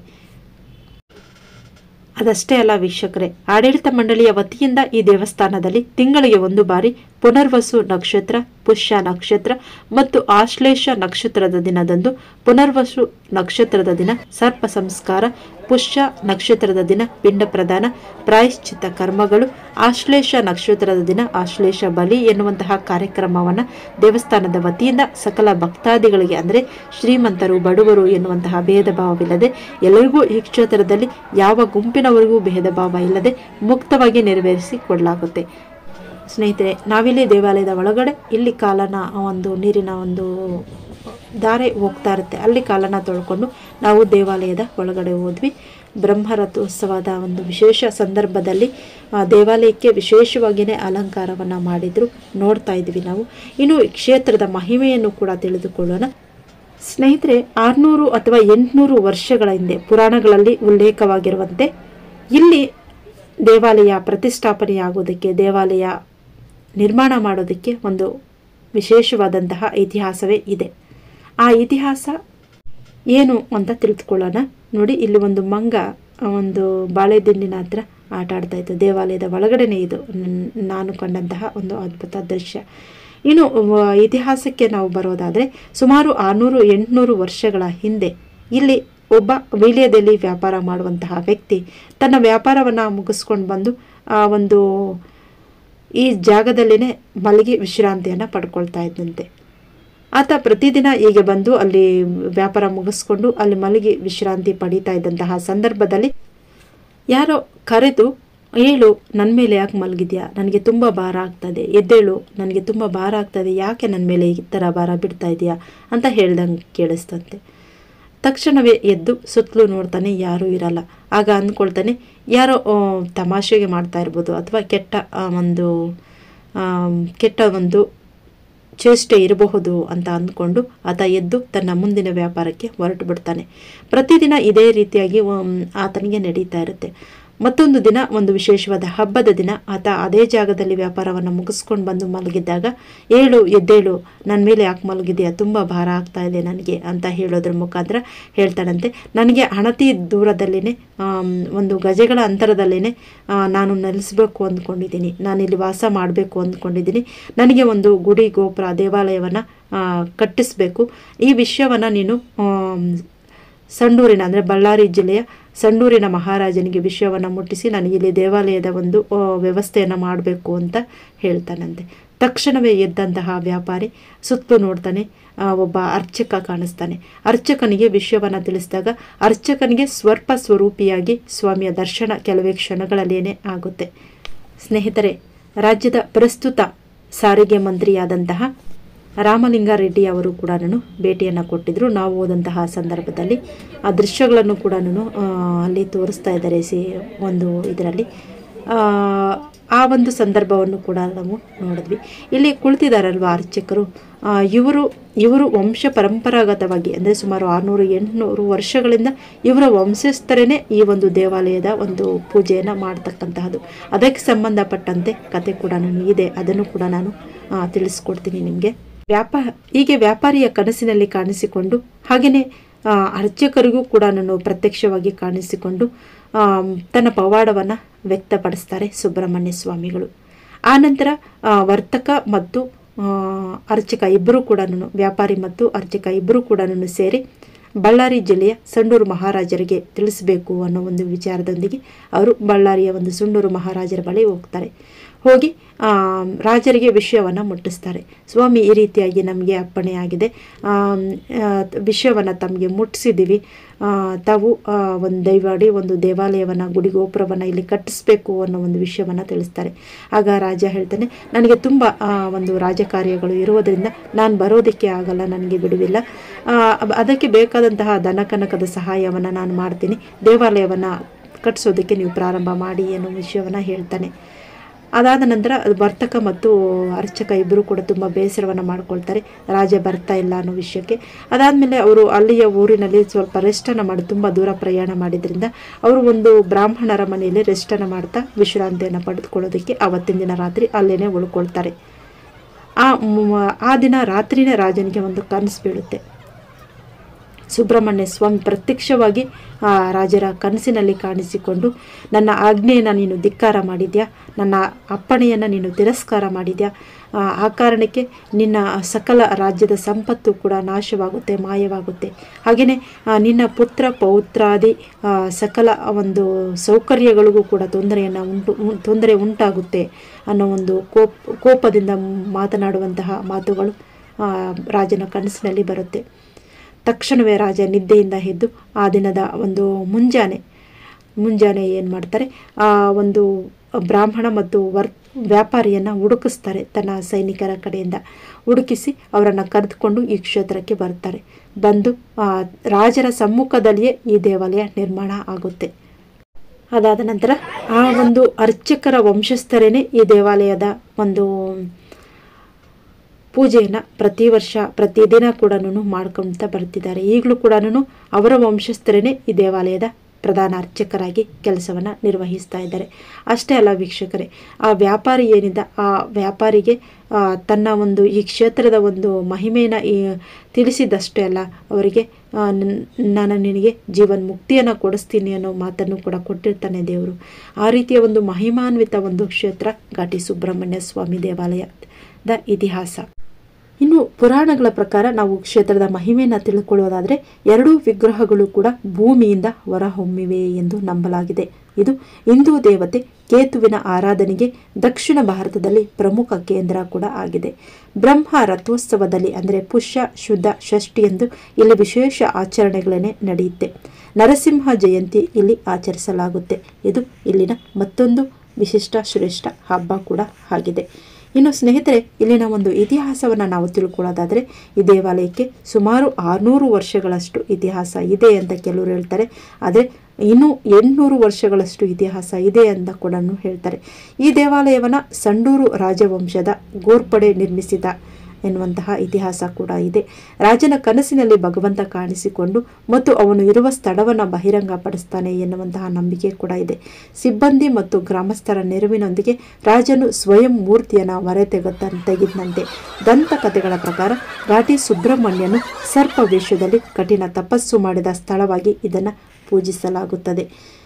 ಅದಷ್ಟೇ ಅಲ್ಲ ವೀಕ್ಷಕರೇ ಆಡಳಿತ ಮಂಡಳಿಯ ವತಿಯಿಂದ ಈ ದೇವಸ್ಥಾನದಲ್ಲಿ ತಿಂಗಳಿಗೆ ಒಂದು ಬಾರಿ ಪುನರ್ವಸು ನಕ್ಷತ್ರ ಪುಷ್ಯ ನಕ್ಷತ್ರ ಮತ್ತು ಆಶ್ಲೇಷ ನಕ್ಷತ್ರದ ದಿನದಂದು ಪುನರ್ವಸು ನಕ್ಷತ್ರದ ದಿನ ಸರ್ಪ ಸಂಸ್ಕಾರ ಪುಷ್ಯ ನಕ್ಷತ್ರದ ದಿನ ಪಿಂಡ ಪ್ರದಾನ ಪ್ರಾಯಶ್ಚಿತ್ತ ಕರ್ಮಗಳು ಆಶ್ಲೇಷ ನಕ್ಷತ್ರದ ದಿನ ಆಶ್ಲೇಷ ಬಲಿ ಎನ್ನುವಂತಹ ಕಾರ್ಯಕ್ರಮವನ್ನು ದೇವಸ್ಥಾನದ ವತಿಯಿಂದ ಸಕಲ ಭಕ್ತಾದಿಗಳಿಗೆ ಅಂದರೆ ಶ್ರೀಮಂತರು ಬಡವರು ಎನ್ನುವಂತಹ ಭೇದ ಭಾವವಿಲ್ಲದೆ ಎಲ್ಲರಿಗೂ ಈ ಕ್ಷೇತ್ರದಲ್ಲಿ ಯಾವ ಗುಂಪಿನವರಿಗೂ ಭೇದ ಭಾವ ಇಲ್ಲದೆ ಮುಕ್ತವಾಗಿ ನೆರವೇರಿಸಿ ಕೊಡಲಾಗುತ್ತೆ ಸ್ನೇಹಿತರೆ ನಾವಿಲ್ಲಿ ದೇವಾಲಯದ ಒಳಗಡೆ ಇಲ್ಲಿ ಕಾಲನ ಒಂದು ನೀರಿನ ಒಂದು ದಾರೆ ಹೋಗ್ತಾ ಇರುತ್ತೆ ಅಲ್ಲಿ ಕಾಲನ ತೊಳ್ಕೊಂಡು ನಾವು ದೇವಾಲಯದ ಒಳಗಡೆ ಹೋದ್ವಿ ಬ್ರಹ್ಮರಥೋತ್ಸವದ ಒಂದು ವಿಶೇಷ ಸಂದರ್ಭದಲ್ಲಿ ಆ ದೇವಾಲಯಕ್ಕೆ ವಿಶೇಷವಾಗಿಯೇ ಅಲಂಕಾರವನ್ನು ಮಾಡಿದ್ರು ನೋಡ್ತಾ ಇದ್ವಿ ನಾವು ಇನ್ನು ಈ ಕ್ಷೇತ್ರದ ಮಹಿಮೆಯನ್ನು ಕೂಡ ತಿಳಿದುಕೊಳ್ಳೋಣ ಸ್ನೇಹಿತರೆ ಆರುನೂರು ಅಥವಾ ಎಂಟುನೂರು ವರ್ಷಗಳ ಹಿಂದೆ ಪುರಾಣಗಳಲ್ಲಿ ಉಲ್ಲೇಖವಾಗಿರುವಂತೆ ಇಲ್ಲಿ ದೇವಾಲಯ ಪ್ರತಿಷ್ಠಾಪನೆಯಾಗೋದಕ್ಕೆ ದೇವಾಲಯ ನಿರ್ಮಾಣ ಮಾಡೋದಕ್ಕೆ ಒಂದು ವಿಶೇಷವಾದಂತಹ ಇತಿಹಾಸವೇ ಇದೆ ಆ ಇತಿಹಾಸ ಏನು ಅಂತ ತಿಳಿದುಕೊಳ್ಳೋಣ ನೋಡಿ ಇಲ್ಲಿ ಒಂದು ಮಂಗ ಒಂದು ಬಾಳೆದಿಂಡಿನ ಹತ್ರ ಆಟ ಆಡ್ತಾ ಇತ್ತು ದೇವಾಲಯದ ಒಳಗಡೆನೇ ಇದು ನನ್- ನಾನು ಕಂಡಂತಹ ಒಂದು ಅದ್ಭುತ ದೃಶ್ಯ ಇನ್ನು ವ- ಇತಿಹಾಸಕ್ಕೆ ನಾವು ಬರೋದಾದರೆ ಸುಮಾರು ಆರುನೂರು ಎಂಟುನೂರು ವರ್ಷಗಳ ಹಿಂದೆ ಇಲ್ಲಿ ಒಬ್ಬ ವೀಳ್ಯದಲ್ಲಿ ವ್ಯಾಪಾರ ಮಾಡುವಂತಹ ವ್ಯಕ್ತಿ ತನ್ನ ವ್ಯಾಪಾರವನ್ನು ಮುಗಿಸ್ಕೊಂಡು ಬಂದು ಆ ಒಂದು ಈ ಜಾಗದಲ್ಲಿನೇ ಮಲಗಿ ವಿಶ್ರಾಂತಿಯನ್ನು ಪಡ್ಕೊಳ್ತಾ ಇದ್ದಂತೆ ಆತ ಪ್ರತಿದಿನ ಹೀಗೆ ಬಂದು ಅಲ್ಲಿ ವ್ಯಾಪಾರ ಮುಗಿಸ್ಕೊಂಡು ಅಲ್ಲಿ ಮಲಗಿ ವಿಶ್ರಾಂತಿ ಪಡೀತಾ ಇದ್ದಂತಹ ಸಂದರ್ಭದಲ್ಲಿ ಯಾರೋ ಕರೆದು ಏಳು ನನ್ನ ಮೇಲೆ ಯಾಕೆ ಮಲಗಿದ್ಯಾ ನನಗೆ ತುಂಬ ಭಾರ ಆಗ್ತದೆ ಎದ್ದೇಳು ನನಗೆ ತುಂಬ ಭಾರ ಆಗ್ತದೆ ಯಾಕೆ ನನ್ನ ಮೇಲೆ ಈ ಥರ ಭಾರ ಬಿಡ್ತಾ ಇದೆಯಾ ಅಂತ ಹೇಳ್ದಂಗೆ ಕೇಳಿಸ್ತಂತೆ ತಕ್ಷಣವೇ ಎದ್ದು ಸುತ್ತಲೂ ನೋಡ್ತಾನೆ ಯಾರೂ ಇರಲ್ಲ ಆಗ ಅಂದ್ಕೊಳ್ತಾನೆ ಯಾರೋ ಆ, ತಮಾಷೆಗೆ ಮಾಡ್ತಾ ಇರ್ಬೋದು ಅಥವಾ ಕೆಟ್ಟ ಆ, ಒಂದು ಆ, ಕೆಟ್ಟ ಒಂದು ಚೇಷ್ಟೆ ಇರಬಹುದು ಅಂತ ಅಂದ್ಕೊಂಡು ಆತ ಎದ್ದು ತನ್ನ ಮುಂದಿನ ವ್ಯಾಪಾರಕ್ಕೆ ಹೊರಟು ಬಿಡ್ತಾನೆ ಪ್ರತಿದಿನ ಇದೇ ರೀತಿಯಾಗಿ ಉಮ್, ಆತನಿಗೆ ನಡೀತಾ ಇರುತ್ತೆ ಮತ್ತೊಂದು ದಿನ ಒಂದು ವಿಶೇಷವಾದ ಹಬ್ಬದ ದಿನ ಆತ ಅದೇ ಜಾಗದಲ್ಲಿ ವ್ಯಾಪಾರವನ್ನು ಮುಗಿಸ್ಕೊಂಡು ಬಂದು ಮಲಗಿದ್ದಾಗ ಏಳು ಎದ್ದೇಳು ನನ್ನ ಮೇಲೆ ಯಾಕೆ ಮಲಗಿದೆಯಾ ತುಂಬ ಭಾರ ಆಗ್ತಾ ಇದೆ ನನಗೆ ಅಂತ ಹೇಳೋದ್ರ ಮುಖಾಂತರ ಹೇಳ್ತಾನಂತೆ ನನಗೆ ಹಣತಿ ದೂರದಲ್ಲಿನೇ ಆಮ್, ಒಂದು ಗಜಗಳ ಅಂತರದಲ್ಲೇ ನಾನು ನೆಲೆಸಬೇಕು ಅಂದ್ಕೊಂಡಿದ್ದೀನಿ ನಾನಿಲ್ಲಿ ವಾಸ ಮಾಡಬೇಕು ಅಂದ್ಕೊಂಡಿದ್ದೀನಿ ನನಗೆ ಒಂದು ಗುಡಿ ಗೋಪುರ ದೇವಾಲಯವನ್ನು ಕಟ್ಟಿಸಬೇಕು ಈ ವಿಷಯವನ್ನು ನೀನು ಆಮ್, ಸಂಡೂರಿನ ಅಂದರೆ ಬಳ್ಳಾರಿ ಜಿಲ್ಲೆಯ ಸಂಡೂರಿನ ಮಹಾರಾಜನಿಗೆ ವಿಷಯವನ್ನು ಮುಟ್ಟಿಸಿ ನನಗೆ ಇಲ್ಲಿ ದೇವಾಲಯದ ಒಂದು ಆ, ವ್ಯವಸ್ಥೆಯನ್ನು ಮಾಡಬೇಕು ಅಂತ ಹೇಳ್ತಾನಂತೆ ತಕ್ಷಣವೇ ಎದ್ದಂತಹ ವ್ಯಾಪಾರಿ ಸುತ್ತಲೂ ನೋಡ್ತಾನೆ ಆ, ಒಬ್ಬ ಅರ್ಚಕ ಕಾಣಿಸ್ತಾನೆ ಅರ್ಚಕನಿಗೆ ವಿಷಯವನ್ನು ತಿಳಿಸಿದಾಗ ಅರ್ಚಕನಿಗೆ ಸ್ವರ್ಪ ಸ್ವರೂಪಿಯಾಗಿ ಸ್ವಾಮಿಯ ದರ್ಶನ ಕೆಲವೇ ಕ್ಷಣಗಳಲ್ಲೇನೆ ಆಗುತ್ತೆ ಸ್ನೇಹಿತರೆ ರಾಜ್ಯದ ಪ್ರಸ್ತುತ ಸಾರಿಗೆ ಮಂತ್ರಿಯಾದಂತಹ ರಾಮಲಿಂಗಾರೆಡ್ಡಿ ಅವರು ಕೂಡ ಭೇಟಿಯನ್ನು ಕೊಟ್ಟಿದ್ದರು ನಾವು ಹೋದಂತಹ ಸಂದರ್ಭದಲ್ಲಿ ಆ ದೃಶ್ಯಗಳನ್ನು ಕೂಡ ಅಲ್ಲಿ ತೋರಿಸ್ತಾ ಇದ್ದಾರೆ ಸಿ ಒಂದು ಇದರಲ್ಲಿ ಆ ಒಂದು ಸಂದರ್ಭವನ್ನು ಕೂಡ ನಾವು ನೋಡಿದ್ವಿ ಇಲ್ಲಿ ಕುಳಿತಿದ್ದಾರಲ್ವ ಅರ್ಚಕರು ಆ, ಇವರು ಇವರು ವಂಶ ಪರಂಪರಾಗತವಾಗಿ ಅಂದರೆ ಸುಮಾರು ಆರುನೂರು ಎಂಟುನೂರು ವರ್ಷಗಳಿಂದ ಇವರ ವಂಶಸ್ಥರೇ ಈ ಒಂದು ದೇವಾಲಯದ ಒಂದು ಪೂಜೆಯನ್ನು ಮಾಡ್ತಕ್ಕಂತಹದ್ದು ಅದಕ್ಕೆ ಸಂಬಂಧಪಟ್ಟಂತೆ ಕತೆ ಕೂಡ ಇದೆ ಅದನ್ನು ಕೂಡ ನಾನು ಆ, ತಿಳಿಸ್ಕೊಡ್ತೀನಿ ನಿಮಗೆ ವ್ಯಾಪಾರ ಹೀಗೆ ವ್ಯಾಪಾರಿಯ ಕನಸಿನಲ್ಲಿ ಕಾಣಿಸಿಕೊಂಡು ಹಾಗೆಯೇ ಆ, ಅರ್ಚಕರಿಗೂ ಕೂಡ ನಾನು ಪ್ರತ್ಯಕ್ಷವಾಗಿ ಕಾಣಿಸಿಕೊಂಡು ಆ, ತನ್ನ ಪವಾಡವನ್ನು ವ್ಯಕ್ತಪಡಿಸ್ತಾರೆ ಸುಬ್ರಹ್ಮಣ್ಯ ಸ್ವಾಮಿಗಳು ಆನಂತರ ಆ, ವರ್ತಕ ಮತ್ತು ಆ, ಅರ್ಚಕ ಇಬ್ಬರೂ ಕೂಡ ವ್ಯಾಪಾರಿ ಮತ್ತು ಅರ್ಚಕ ಇಬ್ಬರೂ ಕೂಡ ಸೇರಿ ಬಳ್ಳಾರಿ ಜಿಲ್ಲೆಯ ಸಂಡೂರು ಮಹಾರಾಜರಿಗೆ ತಿಳಿಸಬೇಕು ಅನ್ನೋ ಒಂದು ವಿಚಾರದೊಂದಿಗೆ ಅವರು ಬಳ್ಳಾರಿಯ ಒಂದು ಸುಂಡೂರು ಮಹಾರಾಜರ ಬಳಿ ಹೋಗ್ತಾರೆ ಹೋಗಿ ಆ, ರಾಜರಿಗೆ ವಿಷಯವನ್ನು ಮುಟ್ಟಿಸ್ತಾರೆ ಸ್ವಾಮಿ ಈ ರೀತಿಯಾಗಿ ನಮಗೆ ಅಪ್ಪಣೆ ಆಗಿದೆ ವಿಷಯವನ್ನು ತಮಗೆ ಮುಟ್ಟಿಸಿದ್ದೀವಿ ಆ, ತಾವು ಆ, ಒಂದು ದಯಮಾಡಿ ಒಂದು ದೇವಾಲಯವನ್ನು ಗುಡಿ ಗೋಪುರವನ್ನು ಇಲ್ಲಿ ಕಟ್ಟಿಸ್ಬೇಕು ಅನ್ನೋ ಒಂದು ವಿಷಯವನ್ನು ತಿಳಿಸ್ತಾರೆ ಆಗ ರಾಜ ಹೇಳ್ತಾನೆ ನನಗೆ ತುಂಬ ಆ, ಒಂದು ರಾಜಕಾರ್ಯಗಳು ಇರುವುದರಿಂದ ನಾನು ಬರೋದಕ್ಕೆ ಆಗಲ್ಲ ನನಗೆ ಬಿಡುವಿಲ್ಲ ಆ, ಅಬ್- ಅದಕ್ಕೆ ಬೇಕಾದಂತಹ ದನಕನಕದ ಸಹಾಯವನ್ನು ನಾನು ಮಾಡ್ತೀನಿ ದೇವಾಲಯವನ್ನು ಕಟ್ಟಿಸೋದಕ್ಕೆ ನೀವು ಪ್ರಾರಂಭ ಮಾಡಿ ಅನ್ನೋ ವಿಷಯವನ್ನು ಹೇಳ್ತಾನೆ ಅದಾದ ನಂತರ ಅದು ವರ್ತಕ ಮತ್ತು ಅರ್ಚಕ ಇಬ್ಬರು ಕೂಡ ತುಂಬ ಬೇಸರವನ್ನು ಮಾಡ್ಕೊಳ್ತಾರೆ ರಾಜ ಬರ್ತಾ ಇಲ್ಲ ಅನ್ನೋ ವಿಷಯಕ್ಕೆ ಅದಾದಮೇಲೆ ಅವರು ಅಲ್ಲಿಯ ಊರಿನಲ್ಲಿ ಸ್ವಲ್ಪ ರೆಸ್ಟನ್ನು ಮಾಡಿ ತುಂಬ ದೂರ ಪ್ರಯಾಣ ಮಾಡಿದ್ರಿಂದ ಅವರು ಒಂದು ಬ್ರಾಹ್ಮಣರ ಮನೆಯಲ್ಲಿ ರೆಸ್ಟನ್ನು ಮಾಡ್ತಾ ವಿಶ್ರಾಂತಿಯನ್ನು ಪಡೆದುಕೊಳ್ಳೋದಕ್ಕೆ ಅವತ್ತಿನ ದಿನ ರಾತ್ರಿ ಅಲ್ಲೇನೆ ಉಳ್ಕೊಳ್ತಾರೆ ಆ ಮ್- ಆ ದಿನ ರಾತ್ರಿನೇ ರಾಜನಿಗೆ ಒಂದು ಕನಸು ಬೀಳುತ್ತೆ ಸುಬ್ರಹ್ಮಣ್ಯ ಸ್ವಾಮಿ ಪ್ರತ್ಯಕ್ಷವಾಗಿ ಆ ರಾಜರ ಕನಸಿನಲ್ಲಿ ಕಾಣಿಸಿಕೊಂಡು ನನ್ನ ಆಜ್ಞೆಯನ್ನು ನೀನು ಧಿಕ್ಕಾರ ಮಾಡಿದ್ಯಾ ನನ್ನ ಅಪ್ಪಣೆಯನ್ನು ನೀನು ತಿರಸ್ಕಾರ ಮಾಡಿದ್ಯಾ ಆ, ಆ ಕಾರಣಕ್ಕೆ ನಿನ್ನ ಸಕಲ ರಾಜ್ಯದ ಸಂಪತ್ತು ಕೂಡ ನಾಶವಾಗುತ್ತೆ ಮಾಯವಾಗುತ್ತೆ ಹಾಗೆಯೇ ನಿನ್ನ ಪುತ್ರ ಪೌತ್ರಾದಿ ಆ, ಸಕಲ ಒಂದು ಸೌಕರ್ಯಗಳಿಗೂ ಕೂಡ ತೊಂದರೆಯನ್ನು ಉಂಟು ಉಂ- ತೊಂದರೆ ಉಂಟಾಗುತ್ತೆ ಅನ್ನೋ ಒಂದು ಕೋಪ್ ಕೋಪದಿಂದ ಮಾತನಾಡುವಂತಹ ಮಾತುಗಳು ಆ, ರಾಜನ ಕನಸಿನಲ್ಲಿ ಬರುತ್ತೆ ತಕ್ಷಣವೇ ರಾಜ ನಿದ್ದೆಯಿಂದ ಎದ್ದು ಆ ದಿನದ ಒಂದು ಮುಂಜಾನೆ ಮುಂಜಾನೆ ಏನು ಮಾಡ್ತಾರೆ ಆ ಒಂದು ಬ್ರಾಹ್ಮಣ ಮತ್ತು ವರ್ ವ್ಯಾಪಾರಿಯನ್ನು ಹುಡುಕಿಸ್ತಾರೆ ತನ್ನ ಸೈನಿಕರ ಕಡೆಯಿಂದ ಹುಡುಕಿಸಿ ಅವರನ್ನು ಕರೆದುಕೊಂಡು ಈ ಕ್ಷೇತ್ರಕ್ಕೆ ಬರ್ತಾರೆ ಬಂದು ಆ ರಾಜರ ಸಮ್ಮುಖದಲ್ಲಿಯೇ ಈ ದೇವಾಲಯ ನಿರ್ಮಾಣ ಆಗುತ್ತೆ ಅದಾದ ನಂತರ ಆ ಒಂದು ಅರ್ಚಕರ ವಂಶಸ್ಥರೇನೆ ಈ ದೇವಾಲಯದ ಒಂದು ಪೂಜೆಯನ್ನು ಪ್ರತಿ ವರ್ಷ ಪ್ರತಿದಿನ ಕೂಡ ಮಾಡ್ಕೊಳ್ತಾ ಬರ್ತಿದ್ದಾರೆ ಈಗಲೂ ಕೂಡ ಅವರ ವಂಶಸ್ಥರೇ ಈ ದೇವಾಲಯದ ಪ್ರಧಾನ ಅರ್ಚಕರಾಗಿ ಕೆಲಸವನ್ನು ನಿರ್ವಹಿಸ್ತಾ ಇದ್ದಾರೆ ಅಷ್ಟೇ ಅಲ್ಲ ವೀಕ್ಷಕರೇ ಆ ವ್ಯಾಪಾರಿ ಏನಿದ್ದ ಆ ವ್ಯಾಪಾರಿಗೆ ಆ, ತನ್ನ ಒಂದು ಈ ಕ್ಷೇತ್ರದ ಒಂದು ಮಹಿಮೆಯನ್ನು ಈ ತಿಳಿಸಿದಷ್ಟೇ ಅಲ್ಲ ಅವರಿಗೆ ಆ, ನನ್- ನಾನು ನಿನಗೆ ಜೀವನ್ ಮುಕ್ತಿಯನ್ನು ಕೊಡಿಸ್ತೀನಿ ಅನ್ನೋ ಮಾತನ್ನು ಕೂಡ ಕೊಟ್ಟಿರ್ತಾನೆ ದೇವರು ಆ ರೀತಿಯ ಒಂದು ಮಹಿಮಾನ್ವಿತ ಒಂದು ಕ್ಷೇತ್ರ ಘಾಟಿ ಸುಬ್ರಹ್ಮಣ್ಯ ಸ್ವಾಮಿ ದೇವಾಲಯದ ಇತಿಹಾಸ ಇನ್ನು ಪುರಾಣಗಳ ಪ್ರಕಾರ ನಾವು ಕ್ಷೇತ್ರದ ಮಹಿಮೆಯನ್ನು ತಿಳ್ಕೊಳ್ಳೋದಾದರೆ ಎರಡೂ ವಿಗ್ರಹಗಳು ಕೂಡ ಭೂಮಿಯಿಂದ ಹೊರಹೊಮ್ಮಿವೆ ಎಂದು ನಂಬಲಾಗಿದೆ ಇದು ಹಿಂದೂ ದೇವತೆ ಕೇತುವಿನ ಆರಾಧನೆಗೆ ದಕ್ಷಿಣ ಭಾರತದಲ್ಲಿ ಪ್ರಮುಖ ಕೇಂದ್ರ ಕೂಡ ಆಗಿದೆ ಬ್ರಹ್ಮ ರಥೋತ್ಸವದಲ್ಲಿ ಅಂದರೆ ಪುಷ್ಯ ಶುದ್ಧ ಷಷ್ಠಿಯಂದು ಇಲ್ಲಿ ವಿಶೇಷ ಆಚರಣೆಗಳನ್ನೇ ನಡೆಯುತ್ತೆ ನರಸಿಂಹ ಜಯಂತಿ ಇಲ್ಲಿ ಆಚರಿಸಲಾಗುತ್ತೆ ಇದು ಇಲ್ಲಿನ ಮತ್ತೊಂದು ವಿಶಿಷ್ಟ ಶ್ರೇಷ್ಠ ಹಬ್ಬ ಕೂಡ ಆಗಿದೆ ಇನ್ನು ಸ್ನೇಹಿತರೆ ಇಲ್ಲಿನ ಒಂದು ಇತಿಹಾಸವನ್ನು ನಾವು ತಿಳ್ಕೊಳ್ಳೋದಾದರೆ ಈ ದೇವಾಲಯಕ್ಕೆ ಸುಮಾರು ಆರುನೂರು ವರ್ಷಗಳಷ್ಟು ಇತಿಹಾಸ ಇದೆ ಅಂತ ಕೆಲವರು ಹೇಳ್ತಾರೆ ಆದರೆ ಇನ್ನೂ ಎಂಟುನೂರು ವರ್ಷಗಳಷ್ಟು ಇತಿಹಾಸ ಇದೆ ಅಂತ ಕೂಡ ಹೇಳ್ತಾರೆ ಈ ದೇವಾಲಯವನ್ನು ಸಂಡೂರು ರಾಜವಂಶದ ಗೋರ್ಪಡೆ ನಿರ್ಮಿಸಿದ ಎನ್ನುವಂತಹ ಇತಿಹಾಸ ಕೂಡ ಇದೆ ರಾಜನ ಕನಸಿನಲ್ಲಿ ಭಗವಂತ ಕಾಣಿಸಿಕೊಂಡು ಮತ್ತು ಅವನು ಇರುವ ಸ್ಥಳವನ್ನು ಬಹಿರಂಗಪಡಿಸ್ತಾನೆ ಎನ್ನುವಂತಹ ನಂಬಿಕೆ ಕೂಡ ಇದೆ ಸಿಬ್ಬಂದಿ ಮತ್ತು ಗ್ರಾಮಸ್ಥರ ನೆರವಿನೊಂದಿಗೆ ರಾಜನು ಸ್ವಯಂ ಮೂರ್ತಿಯನ್ನು ಹೊರೆ ತೆಗೆದ ತೆಗೆದಂತೆ ದಂತಕಥೆಗಳ ಪ್ರಕಾರ ಘಾಟಿ ಸುಬ್ರಹ್ಮಣ್ಯನು ಸರ್ಪ ವೇಷದಲ್ಲಿ ಕಠಿಣ ತಪಸ್ಸು ಮಾಡಿದ ಸ್ಥಳವಾಗಿ ಇದನ್ನು ಪೂಜಿಸಲಾಗುತ್ತದೆ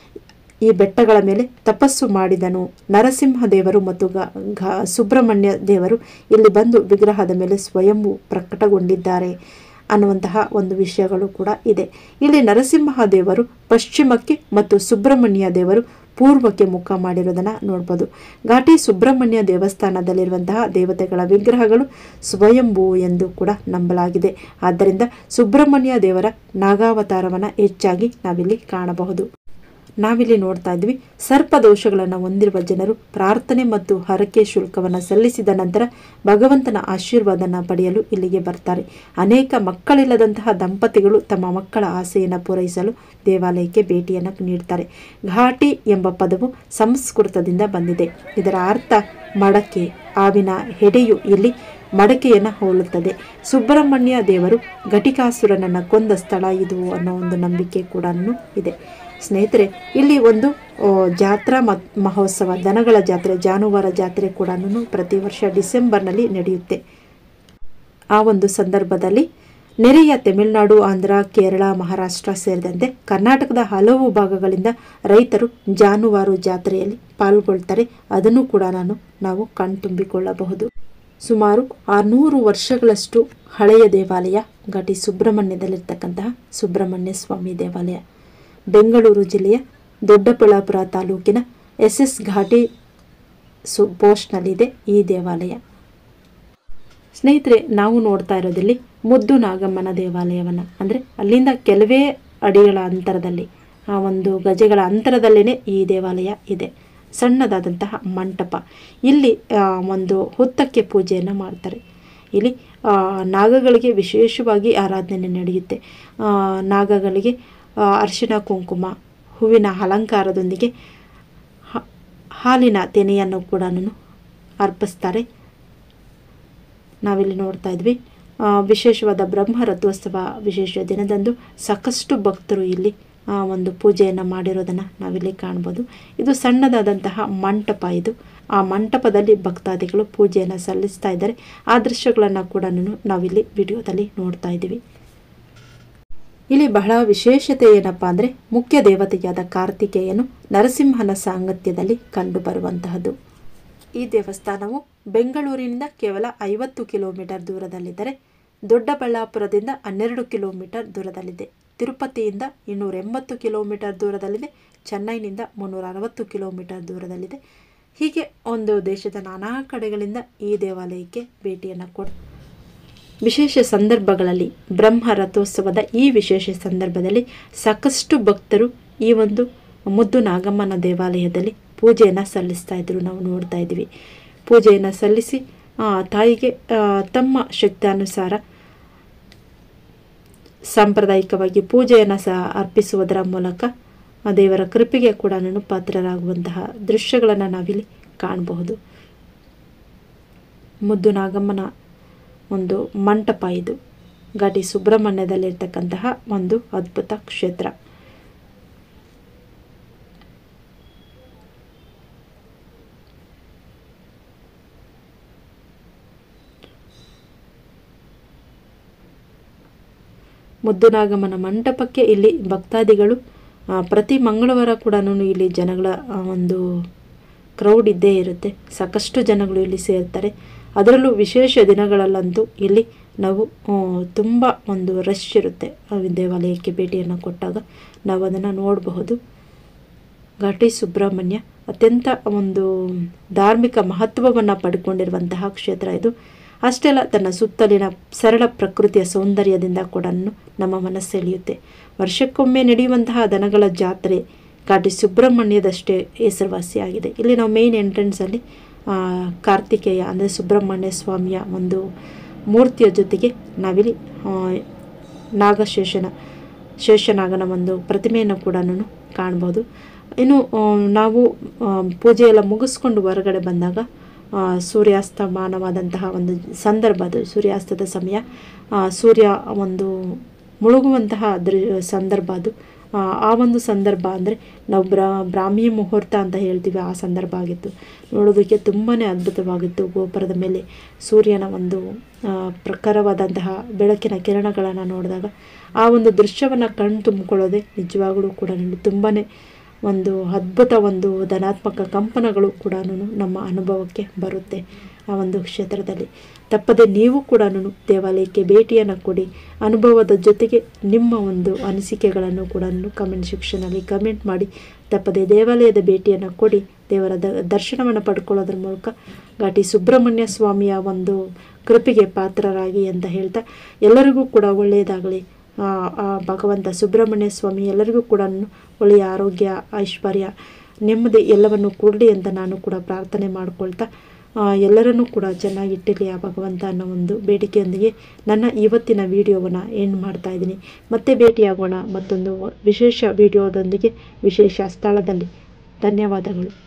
ಈ ಬೆಟ್ಟಗಳ ಮೇಲೆ ತಪಸ್ಸು ಮಾಡಿದನು ನರಸಿಂಹ ದೇವರು ಮತ್ತು ಗ ಗ ಸುಬ್ರಹ್ಮಣ್ಯ ದೇವರು ಇಲ್ಲಿ ಬಂದು ವಿಗ್ರಹದ ಮೇಲೆ ಸ್ವಯಂಭೂ ಪ್ರಕಟಗೊಂಡಿದ್ದಾರೆ ಅನ್ನುವಂತಹ ಒಂದು ವಿಷಯಗಳು ಕೂಡ ಇದೆ ಇಲ್ಲಿ ನರಸಿಂಹ ದೇವರು ಪಶ್ಚಿಮಕ್ಕೆ ಮತ್ತು ಸುಬ್ರಹ್ಮಣ್ಯ ದೇವರು ಪೂರ್ವಕ್ಕೆ ಮುಖ ಮಾಡಿರೋದನ್ನ ನೋಡ್ಬೋದು ಘಾಟಿ ಸುಬ್ರಹ್ಮಣ್ಯ ದೇವಸ್ಥಾನದಲ್ಲಿರುವಂತಹ ದೇವತೆಗಳ ವಿಗ್ರಹಗಳು ಸ್ವಯಂಭೂ ಎಂದು ಕೂಡ ನಂಬಲಾಗಿದೆ ಆದ್ದರಿಂದ ಸುಬ್ರಹ್ಮಣ್ಯ ದೇವರ ನಾಗಾವತಾರವನ್ನು ಹೆಚ್ಚಾಗಿ ನಾವಿಲ್ಲಿ ಕಾಣಬಹುದು ನಾವಿಲ್ಲಿ ನೋಡ್ತಾ ಇದ್ವಿ ಸರ್ಪ ದೋಷಗಳನ್ನು ಹೊಂದಿರುವ ಜನರು ಪ್ರಾರ್ಥನೆ ಮತ್ತು ಹರಕೆ ಶುಲ್ಕವನ್ನು ಸಲ್ಲಿಸಿದ ನಂತರ ಭಗವಂತನ ಆಶೀರ್ವಾದನ ಪಡೆಯಲು ಇಲ್ಲಿಗೆ ಬರ್ತಾರೆ ಅನೇಕ ಮಕ್ಕಳಿಲ್ಲದಂತಹ ದಂಪತಿಗಳು ತಮ್ಮ ಮಕ್ಕಳ ಆಸೆಯನ್ನು ಪೂರೈಸಲು ದೇವಾಲಯಕ್ಕೆ ಭೇಟಿಯನ್ನು ನೀಡ್ತಾರೆ ಘಾಟಿ ಎಂಬ ಪದವು ಸಂಸ್ಕೃತದಿಂದ ಬಂದಿದೆ ಇದರ ಅರ್ಥ ಮಡಕೆ ಆವಿನ ಹೆಡೆಯು ಇಲ್ಲಿ ಮಡಕೆಯನ್ನು ಹೋಲುತ್ತದೆ ಸುಬ್ರಹ್ಮಣ್ಯ ದೇವರು ಘಟಿಕಾಸುರನನ್ನು ಕೊಂದ ಸ್ಥಳ ಇದು ಅನ್ನೋ ಒಂದು ನಂಬಿಕೆ ಕೂಡ ಇದೆ ಸ್ನೇಹಿತರೆ ಇಲ್ಲಿ ಒಂದು ಆ, ಜಾತ್ರಾ ಮತ್ ಮಹೋತ್ಸವ ದನಗಳ ಜಾತ್ರೆ ಜಾನುವಾರ ಜಾತ್ರೆ ಕೂಡ ಪ್ರತಿ ವರ್ಷ ಡಿಸೆಂಬರ್ನಲ್ಲಿ ನಡೆಯುತ್ತೆ ಆ ಒಂದು ಸಂದರ್ಭದಲ್ಲಿ ನೆರೆಯ ತಮಿಳುನಾಡು ಆಂಧ್ರ ಕೇರಳ ಮಹಾರಾಷ್ಟ್ರ ಸೇರಿದಂತೆ ಕರ್ನಾಟಕದ ಹಲವು ಭಾಗಗಳಿಂದ ರೈತರು ಜಾನುವಾರು ಜಾತ್ರೆಯಲ್ಲಿ ಪಾಲ್ಗೊಳ್ತಾರೆ ಅದನ್ನು ಕೂಡ ನಾನು ನಾವು ಕಣ್ತುಂಬಿಕೊಳ್ಳಬಹುದು ಸುಮಾರು ಆರುನೂರು ವರ್ಷಗಳಷ್ಟು ಹಳೆಯ ದೇವಾಲಯ ಘಾಟಿ ಸುಬ್ರಹ್ಮಣ್ಯದಲ್ಲಿರ್ತಕ್ಕಂತಹ ಸುಬ್ರಹ್ಮಣ್ಯ ಸ್ವಾಮಿ ದೇವಾಲಯ ಬೆಂಗಳೂರು ಜಿಲ್ಲೆಯ ದೊಡ್ಡಬಳ್ಳಾಪುರ ತಾಲೂಕಿನ ಎಸ್ ಎಸ್ ಘಾಟಿ ಸು ಪೋಸ್ಟ್ನಲ್ಲಿದೆ ಈ ದೇವಾಲಯ ಸ್ನೇಹಿತರೆ ನಾವು ನೋಡ್ತಾ ಇರೋದಿಲ್ಲಿ ಮುದ್ದು ನಾಗಮ್ಮನ ದೇವಾಲಯವನ್ನು ಅಂದರೆ ಅಲ್ಲಿಂದ ಕೆಲವೇ ಅಡಿಗಳ ಅಂತರದಲ್ಲಿ ಆ ಒಂದು ಗಜಗಳ ಅಂತರದಲ್ಲೇ ಈ ದೇವಾಲಯ ಇದೆ ಸಣ್ಣದಾದಂತಹ ಮಂಟಪ ಇಲ್ಲಿ ಆ, ಒಂದು ಹುತ್ತಕ್ಕೆ ಪೂಜೆಯನ್ನು ಮಾಡ್ತಾರೆ ಇಲ್ಲಿ ಆ, ನಾಗಗಳಿಗೆ ವಿಶೇಷವಾಗಿ ಆರಾಧನೆ ನಡೆಯುತ್ತೆ ಆ, ನಾಗಗಳಿಗೆ ಆ, ಅರಿಶಿಣ ಕುಂಕುಮ ಹೂವಿನ ಅಲಂಕಾರದೊಂದಿಗೆ ಹ- ಹಾಲಿನ ತೆನೆಯನ್ನು ಕೂಡ ಅರ್ಪಿಸ್ತಾರೆ ನಾವಿಲ್ಲಿ ನೋಡ್ತಾ ಇದ್ವಿ ಆ, ವಿಶೇಷವಾದ ಬ್ರಹ್ಮ ರಥೋತ್ಸವ ವಿಶೇಷ ದಿನದಂದು ಸಾಕಷ್ಟು ಭಕ್ತರು ಇಲ್ಲಿ ಆ, ಒಂದು ಪೂಜೆಯನ್ನು ಮಾಡಿರೋದನ್ನು ನಾವಿಲ್ಲಿ ಕಾಣ್ಬೋದು ಇದು ಸಣ್ಣದಾದಂತಹ ಮಂಟಪ ಇದು ಆ ಮಂಟಪದಲ್ಲಿ ಭಕ್ತಾದಿಗಳು ಪೂಜೆಯನ್ನು ಸಲ್ಲಿಸ್ತಾ ಇದ್ದಾರೆ ಆ ದೃಶ್ಯಗಳನ್ನು ಕೂಡ ನಾವಿಲ್ಲಿ ವಿಡಿಯೋದಲ್ಲಿ ನೋಡ್ತಾ ಇದ್ದೀವಿ ಇಲ್ಲಿ ಬಹಳ ವಿಶೇಷತೆ ಏನಪ್ಪ ಅಂದರೆ ಮುಖ್ಯ ದೇವತೆಯಾದ ಕಾರ್ತಿಕೇಯನು ನರಸಿಂಹನ ಸಾಂಗತ್ಯದಲ್ಲಿ ಕಂಡುಬರುವಂತಹದ್ದು ಈ ದೇವಸ್ಥಾನವು ಬೆಂಗಳೂರಿನಿಂದ ಕೇವಲ ಐವತ್ತು ಕಿಲೋಮೀಟರ್ ದೂರದಲ್ಲಿದ್ದರೆ ದೊಡ್ಡಬಳ್ಳಾಪುರದಿಂದ ಹನ್ನೆರಡು ಕಿಲೋಮೀಟರ್ ದೂರದಲ್ಲಿದೆ ತಿರುಪತಿಯಿಂದ ಇನ್ನೂರ ಎಂಬತ್ತು ಕಿಲೋಮೀಟರ್ ದೂರದಲ್ಲಿದೆ ಚೆನ್ನೈನಿಂದ ಮುನ್ನೂರ ಅರವತ್ತು ಕಿಲೋಮೀಟರ್ ದೂರದಲ್ಲಿದೆ ಹೀಗೆ ಒಂದು ದೇಶದ ನಾನಾ ಕಡೆಗಳಿಂದ ಈ ದೇವಾಲಯಕ್ಕೆ ಭೇಟಿಯನ್ನು ಕೊಡ ವಿಶೇಷ ಸಂದರ್ಭಗಳಲ್ಲಿ ಬ್ರಹ್ಮ ರಥೋತ್ಸವದ ಈ ವಿಶೇಷ ಸಂದರ್ಭದಲ್ಲಿ ಸಾಕಷ್ಟು ಭಕ್ತರು ಈ ಒಂದು ಮುದ್ದು ನಾಗಮ್ಮನ ದೇವಾಲಯದಲ್ಲಿ ಪೂಜೆಯನ್ನು ಸಲ್ಲಿಸ್ತಾ ಇದ್ರು ನಾವು ನೋಡ್ತಾ ಇದ್ವಿ ಪೂಜೆಯನ್ನು ಸಲ್ಲಿಸಿ ಆ, ತಾಯಿಗೆ ಆ, ತಮ್ಮ ಶಕ್ತಾನುಸಾರ ಸಾಂಪ್ರದಾಯಿಕವಾಗಿ ಪೂಜೆಯನ್ನು ಸಹ ಅರ್ಪಿಸುವುದರ ಮೂಲಕ ಆ ದೇವರ ಕೃಪೆಗೆ ಕೂಡ ಪಾತ್ರರಾಗುವಂತಹ ದೃಶ್ಯಗಳನ್ನು ನಾವಿಲ್ಲಿ ಕಾಣಬಹುದು ಮುದ್ದು ನಾಗಮ್ಮನ ಒಂದು ಮಂಟಪ ಇದು ಘಾಟಿ ಸುಬ್ರಹ್ಮಣ್ಯದಲ್ಲಿರ್ತಕ್ಕಂತಹ ಒಂದು ಅದ್ಭುತ ಕ್ಷೇತ್ರ ಮುದ್ದುನಾಗಮ್ಮನ ಮಂಟಪಕ್ಕೆ ಇಲ್ಲಿ ಭಕ್ತಾದಿಗಳು ಆ, ಪ್ರತಿ ಮಂಗಳವಾರ ಕೂಡ ಇಲ್ಲಿ ಜನಗಳ ಆ, ಒಂದು ಕ್ರೌಡ್ ಇದ್ದೇ ಇರುತ್ತೆ ಸಾಕಷ್ಟು ಜನಗಳು ಇಲ್ಲಿ ಸೇರ್ತಾರೆ ಅದರಲ್ಲೂ ವಿಶೇಷ ದಿನಗಳಲ್ಲಂತೂ ಇಲ್ಲಿ ನಾವು ತುಂಬ ಒಂದು ರಶ್ ಇರುತ್ತೆ ಆ ದೇವಾಲಯಕ್ಕೆ ಭೇಟಿಯನ್ನು ಕೊಟ್ಟಾಗ ನಾವು ಅದನ್ನು ನೋಡಬಹುದು ಘಾಟಿ ಸುಬ್ರಹ್ಮಣ್ಯ ಅತ್ಯಂತ ಒಂದು ಧಾರ್ಮಿಕ ಮಹತ್ವವನ್ನು ಪಡ್ಕೊಂಡಿರುವಂತಹ ಕ್ಷೇತ್ರ ಇದು ಅಷ್ಟೇ ಅಲ್ಲ ತನ್ನ ಸುತ್ತಲಿನ ಸರಳ ಪ್ರಕೃತಿಯ ಸೌಂದರ್ಯದಿಂದ ಕೂಡ ನಮ್ಮ ಮನಸ್ಸೆಳೆಯುತ್ತೆ ವರ್ಷಕ್ಕೊಮ್ಮೆ ನಡೆಯುವಂತಹ ದನಗಳ ಜಾತ್ರೆ ಘಾಟಿ ಸುಬ್ರಹ್ಮಣ್ಯದಷ್ಟೇ ಹೆಸರುವಾಸಿಯಾಗಿದೆ ಇಲ್ಲಿ ನಾವು ಮೇಯ್ನ್ ಎಂಟ್ರೆನ್ಸಲ್ಲಿ ಕಾರ್ತಿಕೇಯ ಅಂದರೆ ಸುಬ್ರಹ್ಮಣ್ಯ ಸ್ವಾಮಿಯ ಒಂದು ಮೂರ್ತಿಯ ಜೊತೆಗೆ ನಾವಿಲ್ಲಿ ಆ, ನಾಗಶೇಷನ ಶೇಷನಾಗನ ಒಂದು ಪ್ರತಿಮೆಯನ್ನು ಕೂಡ ಕಾಣ್ಬೋದು ಇನ್ನು ಆ, ನಾವು ಆ, ಪೂಜೆ ಎಲ್ಲ ಮುಗಿಸ್ಕೊಂಡು ಹೊರಗಡೆ ಬಂದಾಗ ಆ, ಸೂರ್ಯಾಸ್ತಮಾನವಾದಂತಹ ಒಂದು ಸಂದರ್ಭ ಅದು ಸೂರ್ಯಾಸ್ತದ ಸಮಯ ಆ, ಸೂರ್ಯ ಒಂದು ಮುಳುಗುವಂತಹ ದೃ ಸಂದರ್ಭ ಅದು ಆ, ಆ ಒಂದು ಸಂದರ್ಭ ಅಂದರೆ ನಾವು ಬ್ರಾ ಬ್ರಾಹ್ಮಿ ಮುಹೂರ್ತ ಅಂತ ಹೇಳ್ತೀವಿ ಆ ಸಂದರ್ಭ ಆಗಿತ್ತು ನೋಡೋದಕ್ಕೆ ತುಂಬಾ ಅದ್ಭುತವಾಗಿತ್ತು ಗೋಪುರದ ಮೇಲೆ ಸೂರ್ಯನ ಒಂದು ಆ, ಪ್ರಖರವಾದಂತಹ ಬೆಳಕಿನ ಕಿರಣಗಳನ್ನು ನೋಡಿದಾಗ ಆ ಒಂದು ದೃಶ್ಯವನ್ನು ಕಣ್ಣು ತುಂಬಿಕೊಳ್ಳೋದೇ ನಿಜವಾಗಲೂ ಕೂಡ ತುಂಬಾ ಒಂದು ಅದ್ಭುತ ಒಂದು ಧನಾತ್ಮಕ ಕಂಪನಗಳು ಕೂಡ ನಮ್ಮ ಅನುಭವಕ್ಕೆ ಬರುತ್ತೆ ಆ ಒಂದು ಕ್ಷೇತ್ರದಲ್ಲಿ ತಪ್ಪದೆ ನೀವು ಕೂಡ ದೇವಾಲಯಕ್ಕೆ ಭೇಟಿಯನ್ನು ಕೊಡಿ ಅನುಭವದ ಜೊತೆಗೆ ನಿಮ್ಮ ಒಂದು ಅನಿಸಿಕೆಗಳನ್ನು ಕೂಡ ಕಮೆಂಟ್ ಸೆಕ್ಷನಲ್ಲಿ ಕಮೆಂಟ್ ಮಾಡಿ ತಪ್ಪದೆ ದೇವಾಲಯದ ಭೇಟಿಯನ್ನು ಕೊಡಿ ದೇವರ ದ ದರ್ಶನವನ್ನು ಪಡ್ಕೊಳ್ಳೋದ್ರ ಮೂಲಕ ಘಾಟಿ ಸುಬ್ರಹ್ಮಣ್ಯ ಸ್ವಾಮಿಯ ಒಂದು ಕೃಪೆಗೆ ಪಾತ್ರರಾಗಿ ಅಂತ ಹೇಳ್ತಾ ಎಲ್ಲರಿಗೂ ಕೂಡ ಒಳ್ಳೆಯದಾಗಲಿ ಆ ಆ ಭಗವಂತ ಸುಬ್ರಹ್ಮಣ್ಯ ಸ್ವಾಮಿ ಎಲ್ಲರಿಗೂ ಕೂಡ ಒಳ್ಳೆಯ ಆರೋಗ್ಯ ಐಶ್ವರ್ಯ ನೆಮ್ಮದಿ ಎಲ್ಲವನ್ನು ಕೊಡಲಿ ಅಂತ ನಾನು ಕೂಡ ಪ್ರಾರ್ಥನೆ ಮಾಡ್ಕೊಳ್ತಾ ಆ, ಎಲ್ಲರನ್ನೂ ಕೂಡ ಚೆನ್ನಾಗಿಟ್ಟಿರಲಿ ಆ ಭಗವಂತ ಅನ್ನೋ ಒಂದು ಬೇಡಿಕೆಯೊಂದಿಗೆ ನನ್ನ ಇವತ್ತಿನ ವಿಡಿಯೋವನ್ನು ಎಂಡ್ ಮಾಡ್ತಾ ಇದ್ದೀನಿ ಮತ್ತೆ ಭೇಟಿಯಾಗೋಣ ಮತ್ತೊಂದು ವಿಶೇಷ ವಿಡಿಯೋದೊಂದಿಗೆ ವಿಶೇಷ ಸ್ಥಳದಲ್ಲಿ ಧನ್ಯವಾದಗಳು